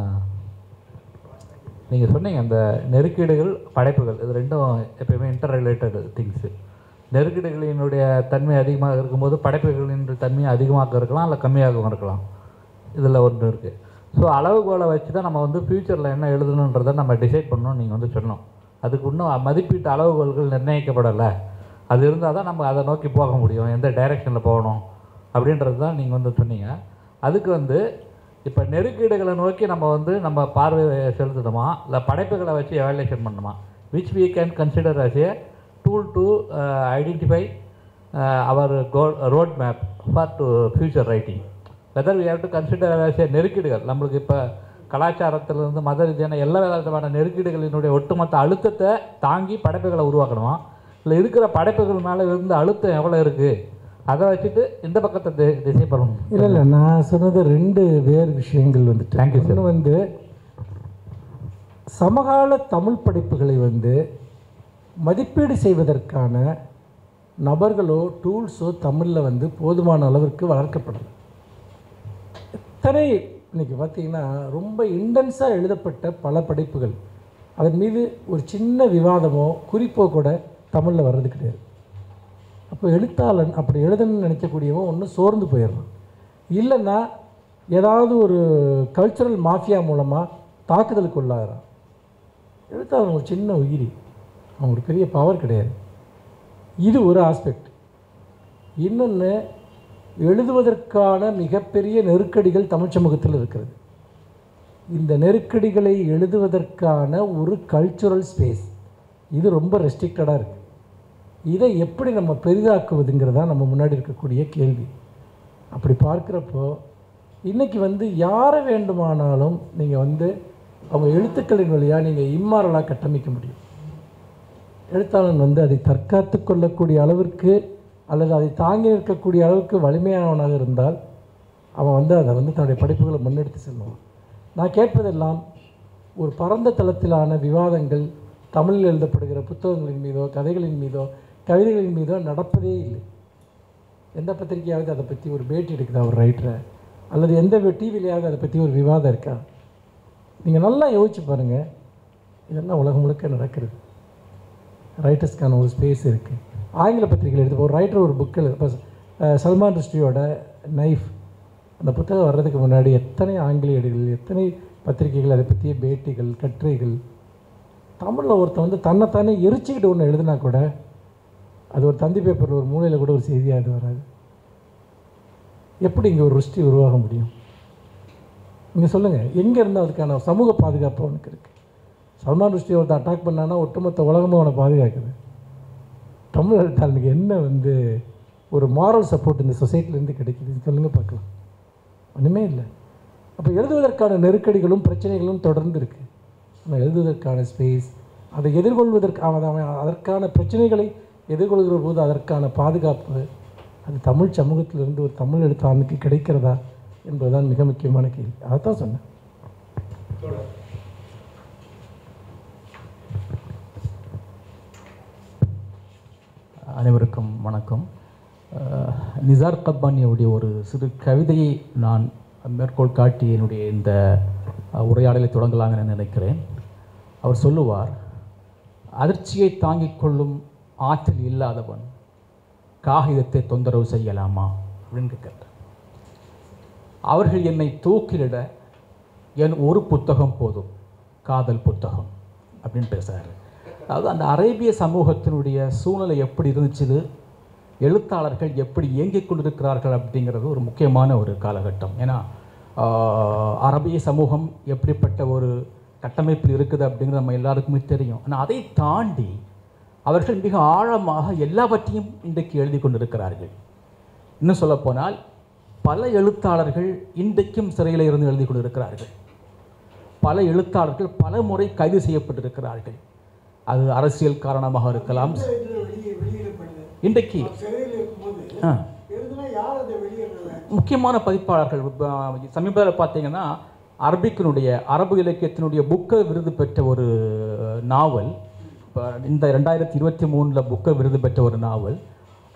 நீங்கள் சொன்னீங்க அந்த நெருக்கீடுகள் படைப்புகள் இது ரெண்டும் எப்பயுமே இன்டர் ரிலேட்டட் திங்ஸு நெருக்கீடுகளினுடைய தன்மை அதிகமாக இருக்கும்போது படைப்புகளின் தன்மை அதிகமாக இருக்கலாம் இல்லை கம்மியாகவும் இருக்கலாம் இதில் ஒன்று இருக்குது ஸோ அளவுகோலை வச்சு தான் நம்ம வந்து ஃப்யூச்சரில் என்ன எழுதணுன்றதை நம்ம டிசைட் பண்ணணும்னு நீங்கள் வந்து சொன்னோம் அதுக்கு இன்னும் மதிப்பீட்டு அளவுகோல்கள் நிர்ணயிக்கப்படலை அது இருந்தால் தான் நம்ம அதை நோக்கி போக முடியும் எந்த டைரெக்ஷனில் போகணும் அப்படின்றது தான் நீங்கள் வந்து சொன்னீங்க அதுக்கு வந்து இப்போ நெருக்கீடுகளை நோக்கி நம்ம வந்து நம்ம பார்வையை செலுத்தணுமா இல்லை படைப்புகளை வச்சு எவாலுவேஷன் பண்ணணுமா which we can consider as a tool to identify our goal road map for to future writing whether we have to consider as a நெருக்கீடுகள் நம்மளுக்கு இப்போ கலாச்சாரத்திலிருந்து மத ரீதியான எல்லா விதமான நெருக்கீடுகளினுடைய ஒட்டுமொத்த அழுத்தத்தை தாங்கி படைப்புகளை உருவாக்கணுமா இல்லை இருக்கிற படைப்புகள் மேலே இருந்த அழுத்தம் எவ்வளோ இருக்குது அதை வச்சுட்டு இந்த பக்கத்தை தி- திசை பண்ணணும் இல்லை இல்லை நான் சொன்னது ரெண்டு வேறு விஷயங்கள் வந்துட்டு Thank you, sir. ஒன்று வந்து சமகால தமிழ் படைப்புகளை வந்து மதிப்பீடு செய்வதற்கான நபர்களோ டூல்ஸோ தமிழில் வந்து போதுமான அளவிற்கு வளர்க்கப்படலை எத்தனை இன்னைக்கு பார்த்தீங்கன்னா ரொம்ப இன்டென்ஸாக எழுதப்பட்ட பல படைப்புகள் அதன் மீது ஒரு சின்ன விவாதமோ குறிப்போ கூட தமிழில் வர்றது கிடையாது அப்போ எழுத்தாளன் அப்படி எழுதணும்னு நினைக்கக்கூடியவன் ஒன்று சோர்ந்து போயிடுறான் இல்லைன்னா ஏதாவது ஒரு கல்ச்சுரல் மாஃபியா மூலமாக தாக்குதலுக்கு உள்ளாகிறான் எழுத்தாளன் ஒரு சின்ன உயிரி அவன் ஒரு பெரிய பவர் கிடையாது இது ஒரு ஆஸ்பெக்ட் இன்னொன்று எழுதுவதற்கான மிகப்பெரிய நெருக்கடிகள் தமிழ் சமூகத்தில் இருக்கிறது இந்த நெருக்கடிகளை எழுதுவதற்கான ஒரு கல்ச்சுரல் ஸ்பேஸ் இது ரொம்ப ரெஸ்ட்ரிக்டடாக இருக்குது இதை எப்படி நம்ம பெரிதாக்குவதுங்கிறதா நம்ம முன்னாடி இருக்கக்கூடிய கேள்வி அப்படி பார்க்குறப்போ இன்றைக்கி வந்து யாரை வேண்டுமானாலும் நீங்கள் வந்து அவங்க எழுத்துக்களின் வழியாக நீங்கள் இம்மாரலாக கட்டமைக்க முடியும் எழுத்தாளன் வந்து அதை தற்காத்து கொள்ளக்கூடிய அளவிற்கு அல்லது அதை தாங்கி நிற்கக்கூடிய அளவுக்கு வலிமையானவனாக இருந்தால் அவன் வந்து அதை வந்து தன்னுடைய படைப்புகளை முன்னெடுத்து செல்லுவான் நான் கேட்பதெல்லாம் ஒரு பரந்த தளத்திலான விவாதங்கள் தமிழில் எழுதப்படுகிற புத்தகங்களின் மீதோ கதைகளின் மீதோ கவிதைகளின் மீதோ நடப்பதே இல்லை எந்த பத்திரிகையாவது அதை பற்றி ஒரு பேட்டி எடுக்குதா ஒரு ரைட்டரை அல்லது எந்த டிவிலையாவது அதை பற்றி ஒரு விவாதம் இருக்கா நீங்கள் நல்லா யோசிச்சு பாருங்கள் இதெல்லாம் உலகம் முழுக்க நடக்கிறது ரைட்டர்ஸ்க்கான ஒரு ஸ்பேஸ் இருக்குது ஆங்கில பத்திரிகையில் எடுத்து ஒரு ரைட்டர் ஒரு புக்கில் இப்போ அஹ், சல்மான் ருஷ்டியோட நைஃப் அந்த புத்தகம் வர்றதுக்கு முன்னாடி எத்தனை ஆங்கிலேயர்கள் எத்தனை பத்திரிகைகள் அதை பற்றிய பேட்டிகள் கட்டுரைகள் தமிழில் ஒருத்தன் வந்து தன்னைத்தானே எரிச்சுக்கிட்டு ஒன்று எழுதினா கூட அது ஒரு தந்தி பேப்பரில் ஒரு மூலையில் கூட ஒரு செய்தியாக இது வராது எப்படி இங்கே ஒரு ருஷ்டி உருவாக முடியும் நீங்கள் சொல்லுங்கள் எங்கே இருந்தால் அதுக்கான சமூக பாதுகாப்பு அவனுக்கு இருக்குது சல்மான் ருஷ்டி ஒருத்தன் அட்டாக் பண்ணான்னா ஒட்டுமொத்த உலகமும் அவனை பாதுகாக்குது தமிழ் எழுத்தாளனுக்கு என்ன வந்து ஒரு மாரல் சப்போர்ட் இந்த சொசைட்டிலேருந்து கிடைக்குது சொல்லுங்கள் பார்க்கலாம் ஒன்றுமே இல்லை அப்போ எழுதுவதற்கான நெருக்கடிகளும் பிரச்சனைகளும் தொடர்ந்து இருக்குது ஆனால் எழுதுவதற்கான ஸ்பேஸ் அதை எதிர்கொள்வதற்கு அவன் அவன் அதற்கான பிரச்சனைகளை எதிர்கொள்கிற போது அதற்கான பாதுகாப்பு அது தமிழ் சமூகத்திலிருந்து ஒரு தமிழ் எழுத்தாளனுக்கு கிடைக்கிறதா என்பதுதான் மிக முக்கியமான கேள்வி அதைத்தான் சொன்னேன் அனைவருக்கும் வணக்கம் அஹ், நிசார் கப்பானியுடைய ஒரு சிறு கவிதையை நான் மேற்கோள் காட்டி என்னுடைய இந்த அஹ், உரையாடலை தொடங்கலாம்னு நான் நினைக்கிறேன் அவர் சொல்லுவார் அதிர்ச்சியை தாங்கிக் கொள்ளும் ஆற்றல் இல்லாதவன் காகிதத்தை தொந்தரவு செய்யலாமா அப்படின்னு கேட்டார் அவர்கள் என்னை தூக்கிலிட என் ஒரு புத்தகம் போதும் காதல் புத்தகம் அப்படின்னு பேசுகிறாரு அதாவது அந்த அரேபிய சமூகத்தினுடைய சூழ்நிலை எப்படி இருந்துச்சு எழுத்தாளர்கள் எப்படி இயங்கிக் கொண்டிருக்கிறார்கள் அப்படிங்கிறது ஒரு முக்கியமான ஒரு காலகட்டம் ஏன்னா ஆஹ், அரபிய சமூகம் எப்படிப்பட்ட ஒரு கட்டமைப்பில் இருக்குது அப்படிங்கிறது நம்ம எல்லாருக்குமே தெரியும் ஆனால் அதை தாண்டி அவர்கள் மிக ஆழமாக எல்லாவற்றையும் இன்றைக்கு எழுதி கொண்டிருக்கிறார்கள் இன்னும் சொல்லப்போனால் பல எழுத்தாளர்கள் இன்றைக்கும் சிறையில் இருந்து எழுதி கொண்டிருக்கிறார்கள் பல எழுத்தாளர்கள் பல முறை கைது செய்யப்பட்டிருக்கிறார்கள் அது அரசியல் காரணமாக இருக்கலாம் இன்றைக்கு ஆ. முக்கியமான பதிப்பாளர்கள் இப்ப சமீபத்தில் பார்த்தீங்கன்னா அரபிக்கினுடைய அரபு இலக்கியத்தினுடைய புக்கர் விருது பெற்ற ஒரு நாவல் இப்ப இந்த ரெண்டாயிரத்தி இருபத்தி மூணில் புக்கர் விருது பெற்ற ஒரு நாவல்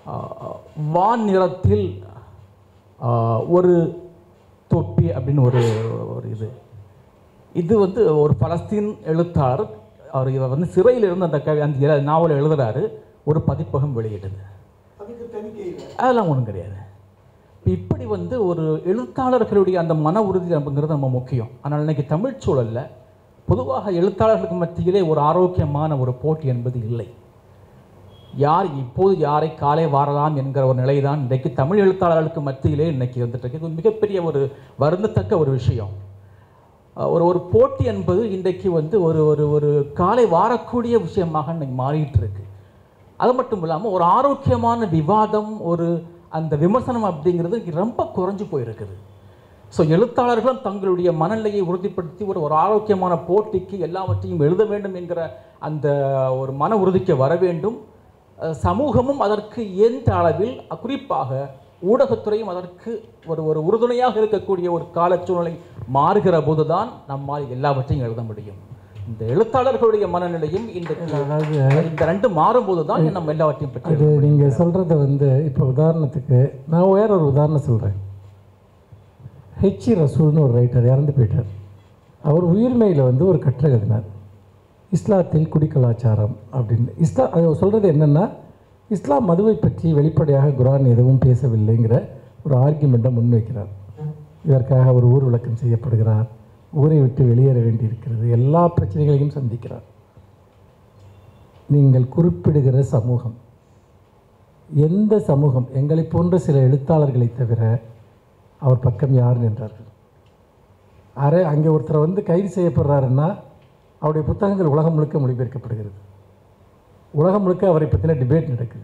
ஆஹ், வான் நிறத்தில் ஆஹ், ஒரு தொப்பி அப்படின்னு ஒரு ஒரு இது இது வந்து ஒரு பலஸ்தீன் எழுத்தாளர் அவர் இவர் வந்து சிறையில் இருந்து அந்த கவி அந்த இர- நாவலை எழுதுறாரு ஒரு பதிப்பகம் வெளியிடுது அதெல்லாம் ஒன்றும் கிடையாது இப்ப இப்படி வந்து ஒரு எழுத்தாளர்களுடைய அந்த மன உறுதி அப்படிங்கிறது நம்ம முக்கியம் ஆனால் இன்னைக்கு தமிழ் சூழல்ல பொதுவாக எழுத்தாளர்களுக்கு மத்தியிலே ஒரு ஆரோக்கியமான ஒரு போட்டி என்பது இல்லை யார் இப்போது யாரை காலை வாரலாம் என்கிற ஒரு நிலைதான் இன்றைக்கு தமிழ் எழுத்தாளர்களுக்கு மத்தியிலே இன்னைக்கு வந்துட்டு இருக்கு இது மிகப்பெரிய ஒரு வருந்தத்தக்க ஒரு விஷயம் அஹ் ஒரு ஒரு போட்டி என்பது இன்றைக்கு வந்து ஒரு ஒரு ஒரு காலை வாரக்கூடிய விஷயமாக இன்னைக்கு மாறிட்டு இருக்கு அது மட்டும் இல்லாமல் ஒரு ஆரோக்கியமான விவாதம் ஒரு அந்த விமர்சனம் அப்படிங்கிறது இங்க ரொம்ப குறைஞ்சு போயிருக்குது ஸோ எழுத்தாளர்களும் தங்களுடைய மனநிலையை உறுதிப்படுத்தி ஒரு ஒரு ஆரோக்கியமான போட்டிக்கு எல்லாவற்றையும் எழுத வேண்டும் என்கிற அந்த ஒரு மன உறுதிக்கு வர வேண்டும் அஹ் சமூகமும் அதற்கு எந்த அளவில் அஹ் குறிப்பாக ஊடகத்துறையும் அதற்கு ஒரு ஒரு உறுதுணையாக இருக்கக்கூடிய ஒரு கால சூழ்நிலை மாறுகிற போதுதான் நம்மால் எல்லாவற்றையும் எழுத முடியும் இந்த எழுத்தாளர்களுடைய மனநிலையும் இந்த அதாவது இந்த ரெண்டு மாறும்போது தான் நம்ம எல்லாவற்றையும் பற்றி அது நீங்கள் சொல்கிறத வந்து இப்போ உதாரணத்துக்கு நான் வேற ஒரு உதாரணம் சொல்கிறேன் ஹெச்சி ரசூல்னு ஒரு ரைட்டர் இறந்து போயிட்டார் அவர் உயிர்மையில் வந்து ஒரு கட்டுரை எழுதினார் இஸ்லாத்தில் குடிக்கலாச்சாரம் அப்படின்னு இஸ்லா அது சொல்கிறது என்னென்னா இஸ்லாம் மதுவை பற்றி வெளிப்படையாக குரான் எதுவும் பேசவில்லைங்கிற ஒரு ஆர்கியூமெண்ட்டை முன்வைக்கிறார் இதற்காக அவர் ஊர் விளக்கம் செய்யப்படுகிறார் ஊரை விட்டு வெளியேற வேண்டியிருக்கிறது எல்லா பிரச்சனைகளையும் சந்திக்கிறார் நீங்கள் குறிப்பிடுகிற சமூகம் எந்த சமூகம் எங்களை போன்ற சில எழுத்தாளர்களை தவிர அவர் பக்கம் யார் நின்றார்கள் அரை அங்கே ஒருத்தர் வந்து கைது செய்யப்படுறாருன்னா அவருடைய புத்தகங்கள் உலகம் முழுக்க மொழிபெயர்க்கப்படுகிறது உலகம் முழுக்க அவரை பற்றின டிபேட் நடக்குது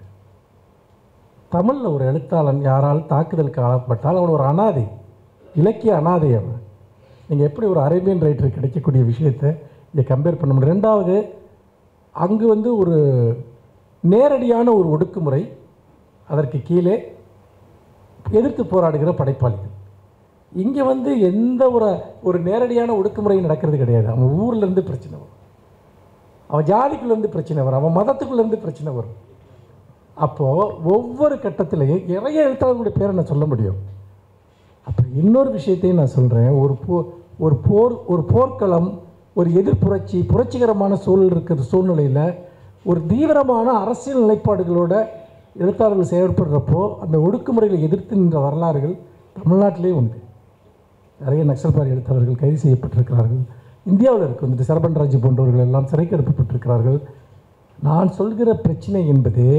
தமிழில் ஒரு எழுத்தாளன் யாரால் தாக்குதலுக்கு ஆளப்பட்டால் அவன் ஒரு அனாதை இலக்கிய அனாதை அவன் நீங்கள் எப்படி ஒரு அரேபியன் ரைட்டர் கிடைக்கக்கூடிய விஷயத்தை இங்கே கம்பேர் பண்ண முடியும் ரெண்டாவது அங்கு வந்து ஒரு நேரடியான ஒரு ஒடுக்குமுறை அதற்கு கீழே எதிர்த்து போராடுகிற படைப்பாளிகள் இங்கே வந்து எந்த ஒரு ஒரு நேரடியான ஒடுக்குமுறையும் நடக்கிறது கிடையாது அவன் ஊர்லேருந்து பிரச்சனை வரும் அவன் ஜாதிக்குள்ளேருந்து பிரச்சனை வரும் அவன் மதத்துக்குள்ளேருந்து பிரச்சனை வரும் அப்போது ஒவ்வொரு கட்டத்திலையும் நிறைய எழுத்தாளர்களுடைய பேரை நான் சொல்ல முடியும் அப்போ இன்னொரு விஷயத்தையும் நான் சொல்கிறேன் ஒரு போ ஒரு போர் ஒரு போர்க்களம் ஒரு எதிர்ப்புரட்சி புரட்சிகரமான சூழல் இருக்கிற சூழ்நிலையில் ஒரு தீவிரமான அரசியல் நிலைப்பாடுகளோட எழுத்தாளர்கள் செயல்படுறப்போ அந்த ஒடுக்குமுறைகளை எதிர்த்து நின்ற வரலாறுகள் தமிழ்நாட்டிலே உண்டு நிறைய நக்சல்பாரி எழுத்தாளர்கள் கைது செய்யப்பட்டிருக்கிறார்கள் இந்தியாவில் இருக்கு வந்துட்டு சரபன்ராஜ் போன்றவர்கள் எல்லாம் சிறைக்கு அனுப்பப்பட்டிருக்கிறார்கள் நான் சொல்கிற பிரச்சனை என்பதே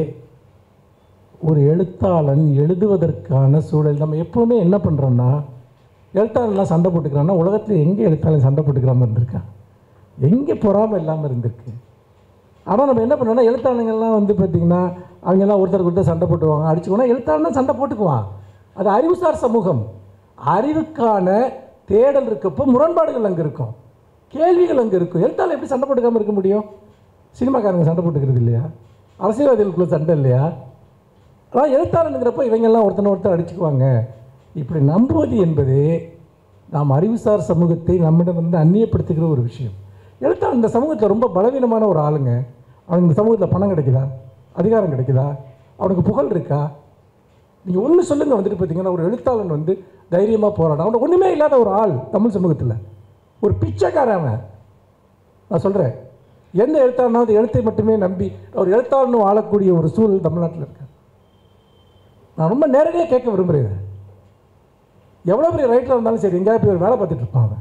ஒரு எழுத்தாளன் எழுதுவதற்கான சூழல் நம்ம எப்போவுமே என்ன பண்ணுறோம்னா எழுத்தாளர்லாம் சண்டை போட்டுக்கிறான்னா உலகத்தில் எங்கே எழுத்தாளன் சண்டை போட்டுக்கிறாம இருந்திருக்கான் எங்கே பொறாமல் இல்லாமல் இருந்திருக்கு ஆனால் நம்ம என்ன பண்ணோம்னா எழுத்தாளங்கள்லாம் வந்து பார்த்திங்கன்னா அவங்கெல்லாம் ஒருத்தருக்கு ஒருத்தர் சண்டை போட்டுவாங்க அடிச்சுக்கோனா எழுத்தாளனா சண்டை போட்டுக்குவான் அது அறிவுசார் சமூகம் அறிவுக்கான தேடல் இருக்கப்போ முரண்பாடுகள் அங்கே இருக்கும் கேள்விகள் அங்கே இருக்கும் எழுத்தாளர் எப்படி சண்டை போட்டுக்காமல் இருக்க முடியும் சினிமாக்காரங்க சண்டை போட்டுக்கிறது இல்லையா அரசியல்வாதிகளுக்குள்ள சண்டை இல்லையா அதான் எழுத்தாளனுங்கிறப்போ இவங்கெல்லாம் ஒருத்தனை ஒருத்தர் அடிச்சுக்குவாங்க இப்படி நம்புவது என்பது நாம் அறிவுசார் சமூகத்தை நம்மிடம் வந்து அந்நியப்படுத்துகிற ஒரு விஷயம் எழுத்தாளன் இந்த சமூகத்தில் ரொம்ப பலவீனமான ஒரு ஆளுங்க அவனுக்கு இந்த சமூகத்தில் பணம் கிடைக்குதா அதிகாரம் கிடைக்குதா அவனுக்கு புகழ் இருக்கா நீங்கள் ஒன்று சொல்லுங்கள் வந்துட்டு பார்த்தீங்கன்னா ஒரு எழுத்தாளன் வந்து தைரியமாக போராடும் அவனுக்கு ஒன்றுமே இல்லாத ஒரு ஆள் தமிழ் சமூகத்தில் ஒரு பிச்சைக்காரன் அவன் நான் சொல்கிறேன் எந்த எழுத்தாளனாவது எழுத்தை மட்டுமே நம்பி ஒரு எழுத்தாளனும் வாழக்கூடிய ஒரு சூழல் தமிழ்நாட்டில் இருக்கு நான் ரொம்ப நேரடியாக கேட்க விரும்புகிறேன் எவ்வளோ பெரிய ரைட்டராக இருந்தாலும் சரி எங்கேயாவது போய் ஒரு வேலை பார்த்துட்டு இருப்பான் அவன்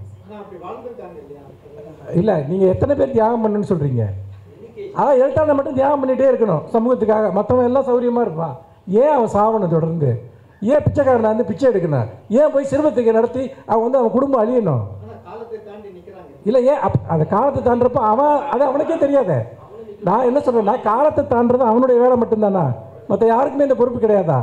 இல்லை நீங்கள் எத்தனை பேர் தியாகம் பண்ணுன்னு சொல்கிறீங்க அதான் எழுத்தாளனை மட்டும் தியாகம் பண்ணிகிட்டே இருக்கணும் சமூகத்துக்காக மற்றவன் எல்லாம் சௌரியமாக இருப்பான் ஏன் அவன் சாவணும் தொடர்ந்து ஏன் பிச்சைக்காரனை வந்து பிச்சை எடுக்கணும் ஏன் போய் சிறுமத்துக்கு நடத்தி அவன் வந்து அவன் குடும்பம் அழியணும் இல்லை ஏன் அப் அந்த காலத்தை தாண்டுறப்ப அவன் அது அவனுக்கே தெரியாதே நான் என்ன சொல்கிறேன்னா காலத்தை தாண்டுறது அவனுடைய வேலை மட்டும்தானா மற்ற யாருக்குமே இந்த பொறுப்பு கிடையாதா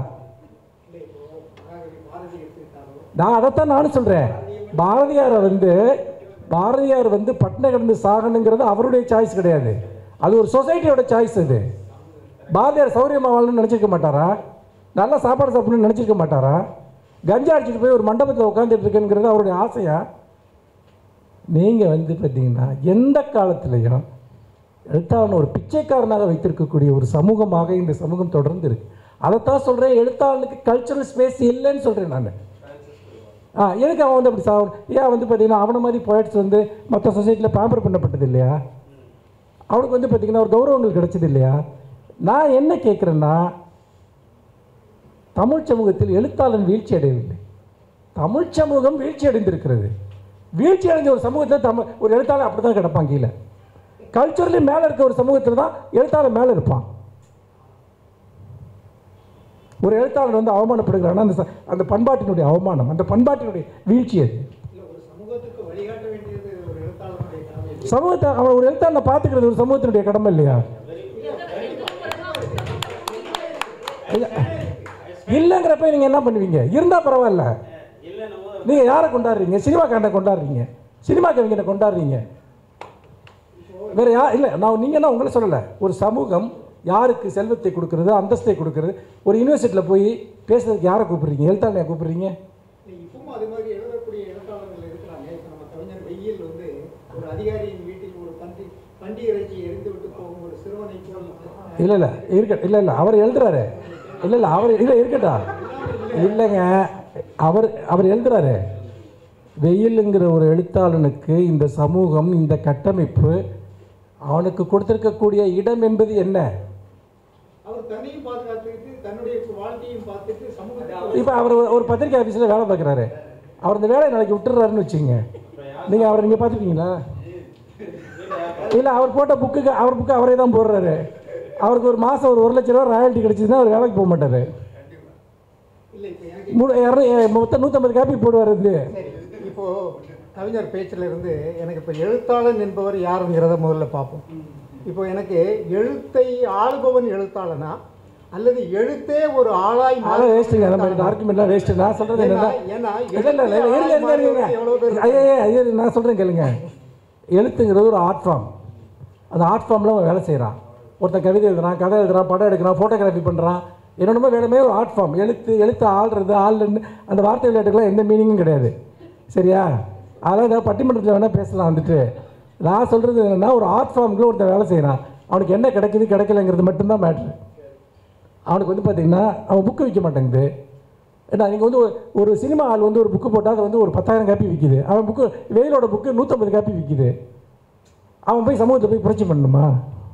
நான் அதைத்தான் நானும் சொல்கிறேன் பாரதியாரை வந்து பாரதியார் வந்து பட்டின கிடந்து சாகணுங்கிறது அவருடைய சாய்ஸ் கிடையாது அது ஒரு சொசைட்டியோட சாய்ஸ் அது பாரதியார் சௌரியமாக வாழணும்னு நினச்சிருக்க மாட்டாரா நல்லா சாப்பாடு சாப்பிடணும்னு நினச்சிருக்க மாட்டாரா கஞ்சா அடிச்சுட்டு போய் ஒரு மண்டபத்தில் உட்காந்துட்டு இருக்கேங்கிறது அவருடைய ஆசையா நீங்கள் வந்து பார்த்தீங்கன்னா எந்த காலத்துலேயும் எழுத்தாளன் ஒரு பிச்சைக்காரனாக வைத்திருக்கக்கூடிய ஒரு சமூகமாக இந்த சமூகம் தொடர்ந்து இருக்கு அதைத்தான் சொல்கிறேன் எழுத்தாளனுக்கு கல்ச்சுரல் ஸ்பேஸ் இல்லைன்னு சொல்கிறேன் நான் ஆ எதுக்கு அவன் வந்து அப்படி சா ஏன் வந்து பார்த்தீங்கன்னா அவனை மாதிரி போயிட்ஸ் வந்து மற்ற சொசைட்டியில் பேம்பர் பண்ணப்பட்டது இல்லையா அவனுக்கு வந்து பார்த்தீங்கன்னா ஒரு கௌரவங்கள் கிடைச்சது இல்லையா நான் என்ன கேட்குறேன்னா தமிழ் சமூகத்தில் எழுத்தாளன் வீழ்ச்சி அடையவில்லை தமிழ் சமூகம் வீழ்ச்சி அடைந்திருக்கிறது வீழ்ச்சி அடைஞ்ச ஒரு சமூகத்தில் தமிழ் ஒரு எழுத்தாளர் அப்படி தான் கிடப்பான் கீழே கல்ச்சுரலி மேலே இருக்க ஒரு சமூகத்தில் தான் எழுத்தாளர் மேலே இருப்பான் ஒரு எழுத்தாளர் வந்து அவமானப்படுகிறான்னா அந்த ச- அந்த பண்பாட்டினுடைய அவமானம் அந்த பண்பாட்டினுடைய வீழ்ச்சி அது சமூகத்தை அவன் ஒரு எழுத்தாளனை பார்த்துக்கிறது ஒரு சமூகத்தினுடைய கடமை இல்லையா இல்ல. இல்லைங்கிறப்ப நீங்கள் என்ன பண்ணுவீங்க இருந்தால் பரவாயில்ல நீங்கள் யாரை கொண்டாடுறீங்க சினிமாக்காரனை கொண்டாடுறீங்க சினிமா கவிஞனை கொண்டாடுறீங்க வேற யா இல்லை நான் நீங்கள் நான் உங்களை சொல்லலை ஒரு சமூகம் யாருக்கு செல்வத்தை கொடுக்கறது அந்தஸ்தை கொடுக்கறது ஒரு யூனிவர்சிட்டியில் போய் பேசுறதுக்கு யாரை கூப்பிடுறீங்க எழுத்தாளனையா கூப்பிடுறீங்க இப்பவும் அது மாதிரி எழுதக்கூடிய எழுத்தாளர்கள் இருக்கிறாங்க இப்போ நம்ம கவிஞர் வெயில் வந்து ஒரு அதிகாரியின் வீட்டில் ஒரு பன்றி பன்றி இறைச்சி எரிந்து விட்டு போகும் ஒரு சிறுவனை போல் இல்லை இல்லை இருக்க இல்லை இல்லை அவர் எழுதுறாரு இல்லை இல்லை அவர் இல்லை இருக்கட்டா இல்லைங்க அவர் அவர் எழுதுறாரு வெயிலுங்கிற ஒரு எழுத்தாளனுக்கு இந்த சமூகம் இந்த கட்டமைப்பு அவனுக்கு கொடுத்திருக்கக்கூடிய இடம் என்பது என்ன அவர் தன்னையும் பாதுகாத்துக்கிட்டு தன்னுடைய வாழ்க்கையும் பார்த்துட்டு சமூகத்தை இப்போ அவர் ஒரு- ஒரு பத்திரிக்கை ஆஃபீஸில் வேலை பார்க்குறாரு அவர் இந்த வேலையை நாளைக்கு விட்டுறாருன்னு வச்சுங்க நீங்கள் அவரை நீங்கள் பார்த்துருக்கீங்களா இல்லை அவர் போட்ட புக்குக்கு அவர் புக்கு அவரே தான் போடுறாரு அவருக்கு ஒரு மாதம் ஒரு ஒரு லட்ச ரூபா ராயல்ட்டி கிடைச்சதுன்னா அவர் வேலைக்கு போக மாட்டார் இல்லை இப்போ எனக்கு மூணு இரநூ- எ- மொத்தம் நூற்றம்பது காப்பி போடுவார் வந்து சரி இப்போ கவிஞர் பேச்சில் இருந்து எனக்கு இப்போ எழுத்தாளன் என்பவர் யாருங்கிறத முதல்ல பார்ப்போம் இப்போ எனக்கு எழுத்தை ஆளுபவன் எழுத்தாளனா அல்லது எழுத்தே ஒரு ஆளாய் அதெல்லாம் வேஸ்ட்டுங்க அந்த மாதிரி டாக்குமெண்ட்லாம் வேஸ்ட்டு நான் சொல்கிறது என்னன்னா ஏன்னா இல்லை இல்லை இல்லை இருங்க இருங்க இருங்க எவ்வளோ பேர் ஐயா ஐயா நான் சொல்கிறேன் கேளுங்க எழுத்துங்கிறது ஒரு ஆர்ட் ஃபார்ம் அந்த ஆர்ட் ஃபார்மில் அவன் வேலை செய்கிறான் ஒருத்தன் கவிதை எழுதுறான் கதை எழுதுறான் படம் எடுக்கிறான் ஃபோட்டோகிராஃபி பண்ணுறான் என்னென்னமோ வேணுமே ஒரு ஆர்ட் ஃபார்ம் எழுத்து எழுத்து ஆள்றது ஆள்னு அந்த வார்த்தை விளையாட்டுக்கெல்லாம் எந்த மீனிங்கும் கிடையாது சரியா அதெல்லாம் நான் பட்டிமன்றத்தில் வேணால் பேசலாம் வந்துட்டு நான் சொல்கிறது என்னென்னா ஒரு ஆர்ட் ஃபார்முக்குள்ள ஒருத்தன் வேலை செய்கிறான் அவனுக்கு என்ன கிடைக்குது கிடைக்கலங்கிறது மட்டும்தான் மேட்ரு அவனுக்கு வந்து பார்த்தீங்கன்னா அவன் புக்கு விற்க மாட்டேங்குது ஏன்னா நீங்கள் வந்து ஒரு- ஒரு சினிமா ஆள் வந்து ஒரு புக்கு போட்டால் அது வந்து ஒரு பத்தாயிரம் காப்பி விற்கிது அவன் புக்கு வெயிலோட புக்கு நூற்றம்பது காப்பி விற்கிது அவன் போய் சமூகத்தை போய் புரட்சி பண்ணணுமா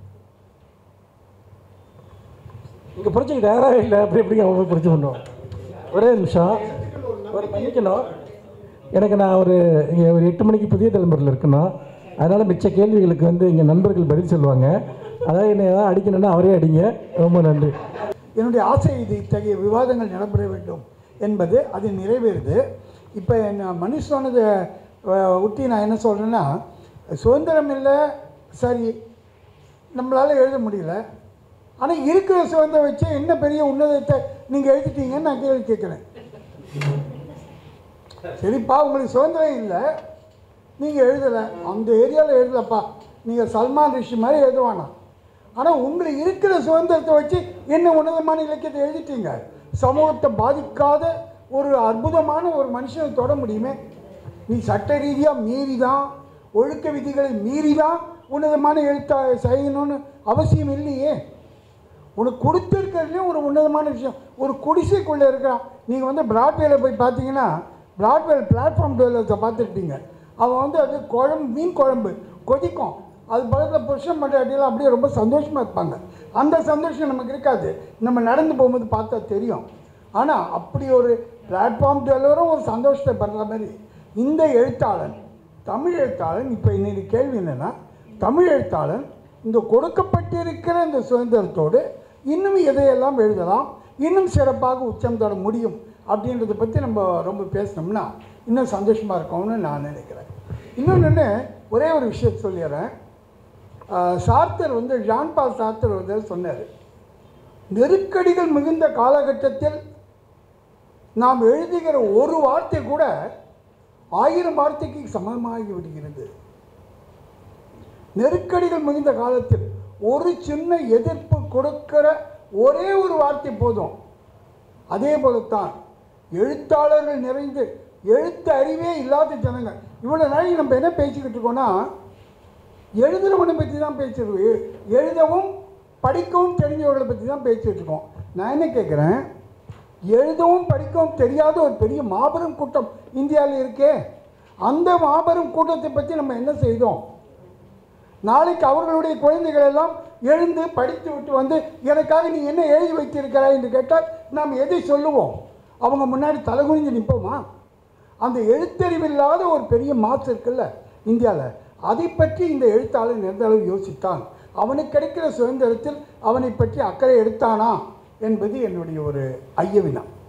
இங்கே புரட்சிக்கு தயாராக இல்லை அப்படி எப்படிங்க அவன் போய் புரட்சி பண்ணுவான் ஒரே நிமிஷம் ஒரு மன்னிக்கணும் எனக்கு நான் ஒரு இங்கே ஒரு எட்டு மணிக்கு புதிய தலைமுறையில் இருக்கணும் அதனால் மிச்ச கேள்விகளுக்கு வந்து இங்கே நண்பர்கள் பதில் சொல்லுவாங்க அதாவது என்னை ஏதாவது அடிக்கணும்னா அவரே அடிங்க ரொம்ப நன்றி என்னுடைய ஆசை இது இத்தகைய விவாதங்கள் நடைபெற வேண்டும் என்பது அது நிறைவேறுது இப்போ நான் மணி சொன்னதை அஹ், ஒட்டி நான் என்ன சொல்கிறேன்னா சுதந்திரம் இல்லை சரி நம்மளால் எழுத முடியல ஆனால் இருக்கிற சுதந்திரம் வச்சு என்ன பெரிய உன்னதத்தை நீங்கள் எழுதிட்டீங்கன்னு நான் கேள்வி கேட்குறேன் சரிப்பா உங்களுக்கு சுதந்திரம் இல்லை நீங்கள் எழுதலை அந்த ஏரியாவில் எழுதலப்பா நீங்கள் சல்மான் ரிஷி மாதிரி எழுத வேணாம் ஆனால் உங்களுக்கு இருக்கிற சுதந்திரத்தை வச்சு என்ன உன்னதமான இலக்கியத்தை எழுதிட்டீங்க சமூகத்தை பாதிக்காத ஒரு அற்புதமான ஒரு மனுஷனை தொட முடியுமே நீ சட்ட ரீதியாக மீறி தான் ஒழுக்க விதிகளை மீறி தான் உன்னதமான எழுத்தா செய்யணும்னு அவசியம் இல்லையே உனக்கு கொடுத்துருக்கிறதுலே ஒரு உன்னதமான விஷயம் ஒரு குடிசைக்குள்ளே இருக்கிறான் நீங்கள் வந்து பிராட்வேல போய் பார்த்தீங்கன்னா பிராட்வேல் பிளாட்ஃபார்ம் டெவலப்பை பார்த்துருப்பீங்க அவன் வந்து அது குழம்பு மீன் குழம்பு கொதிக்கும் அது பக்கத்தில் புருஷன் மண்டாட்டியெல்லாம் அப்படியே ரொம்ப சந்தோஷமாக இருப்பாங்க அந்த சந்தோஷம் நமக்கு இருக்காது நம்ம நடந்து போகும்போது பார்த்தா தெரியும் ஆனால் அப்படி ஒரு பிளாட்ஃபார்ம் டெவலரும் ஒரு சந்தோஷத்தை பண்ணுற மாதிரி இந்த எழுத்தாளன் தமிழ் எழுத்தாளன் இப்போ இன்னைக்கு கேள்வி என்னென்னா தமிழ் எழுத்தாளன் இந்த கொடுக்கப்பட்டிருக்கிற இந்த சுதந்திரத்தோடு இன்னும் எதையெல்லாம் எழுதலாம் இன்னும் சிறப்பாக உச்சம் தொட முடியும் அப்படின்றத பற்றி நம்ம ரொம்ப பேசினோம்னா இன்னும் சந்தோஷமாக இருக்கும்னு நான் நினைக்கிறேன் இன்னொன்று ஒரே ஒரு விஷயத்தை சொல்லிடுறேன் ஆஹ் சார்த்தர் வந்து ஜான் பால் சார்த்தர் வந்து சொன்னார் நெருக்கடிகள் மிகுந்த காலகட்டத்தில் நாம் எழுதுகிற ஒரு வார்த்தை கூட ஆயிரம் வார்த்தைக்கு சமமாகி விடுகிறது நெருக்கடிகள் மிகுந்த காலத்தில் ஒரு சின்ன எதிர்ப்பு கொடுக்கிற ஒரே ஒரு வார்த்தை போதும் அதே போலத்தான் எழுத்தாளர்கள் நிறைந்து எழுத்து அறிவே இல்லாத ஜனங்கள் இவ்வளோ நாளைக்கு நம்ம என்ன பேசிக்கிட்டு இருக்கோம்னா எழுதுறவனை பற்றி தான் பேசிருக்கோம் எ- எழுதவும் படிக்கவும் தெரிஞ்சவர்களை பற்றி தான் பேசிகிட்டு இருக்கோம் நான் என்ன கேட்குறேன் எழுதவும் படிக்கவும் தெரியாத ஒரு பெரிய மாபெரும் கூட்டம் இந்தியாவில் இருக்கே அந்த மாபெரும் கூட்டத்தை பற்றி நம்ம என்ன செய்தோம் நாளைக்கு அவர்களுடைய குழந்தைகள் எல்லாம் எழுந்து படித்து விட்டு வந்து எனக்காக நீ என்ன எழுதி வைத்திருக்கிறாய் என்று கேட்டால் நாம் எதை சொல்லுவோம் அவங்க முன்னாடி தலைகுனிஞ்சு நிற்போமா அந்த எழுத்தறிவில்லாத ஒரு பெரிய மாசு இருக்குல்ல இந்தியாவில் அதை பற்றி இந்த எழுத்தாளர் எந்த அளவு யோசித்தான் அவனுக்கு கிடைக்கிற சுதந்திரத்தில் அவனை பற்றி அக்கறை எடுத்தானா என்பது என்னுடைய ஒரு ஐயவினம்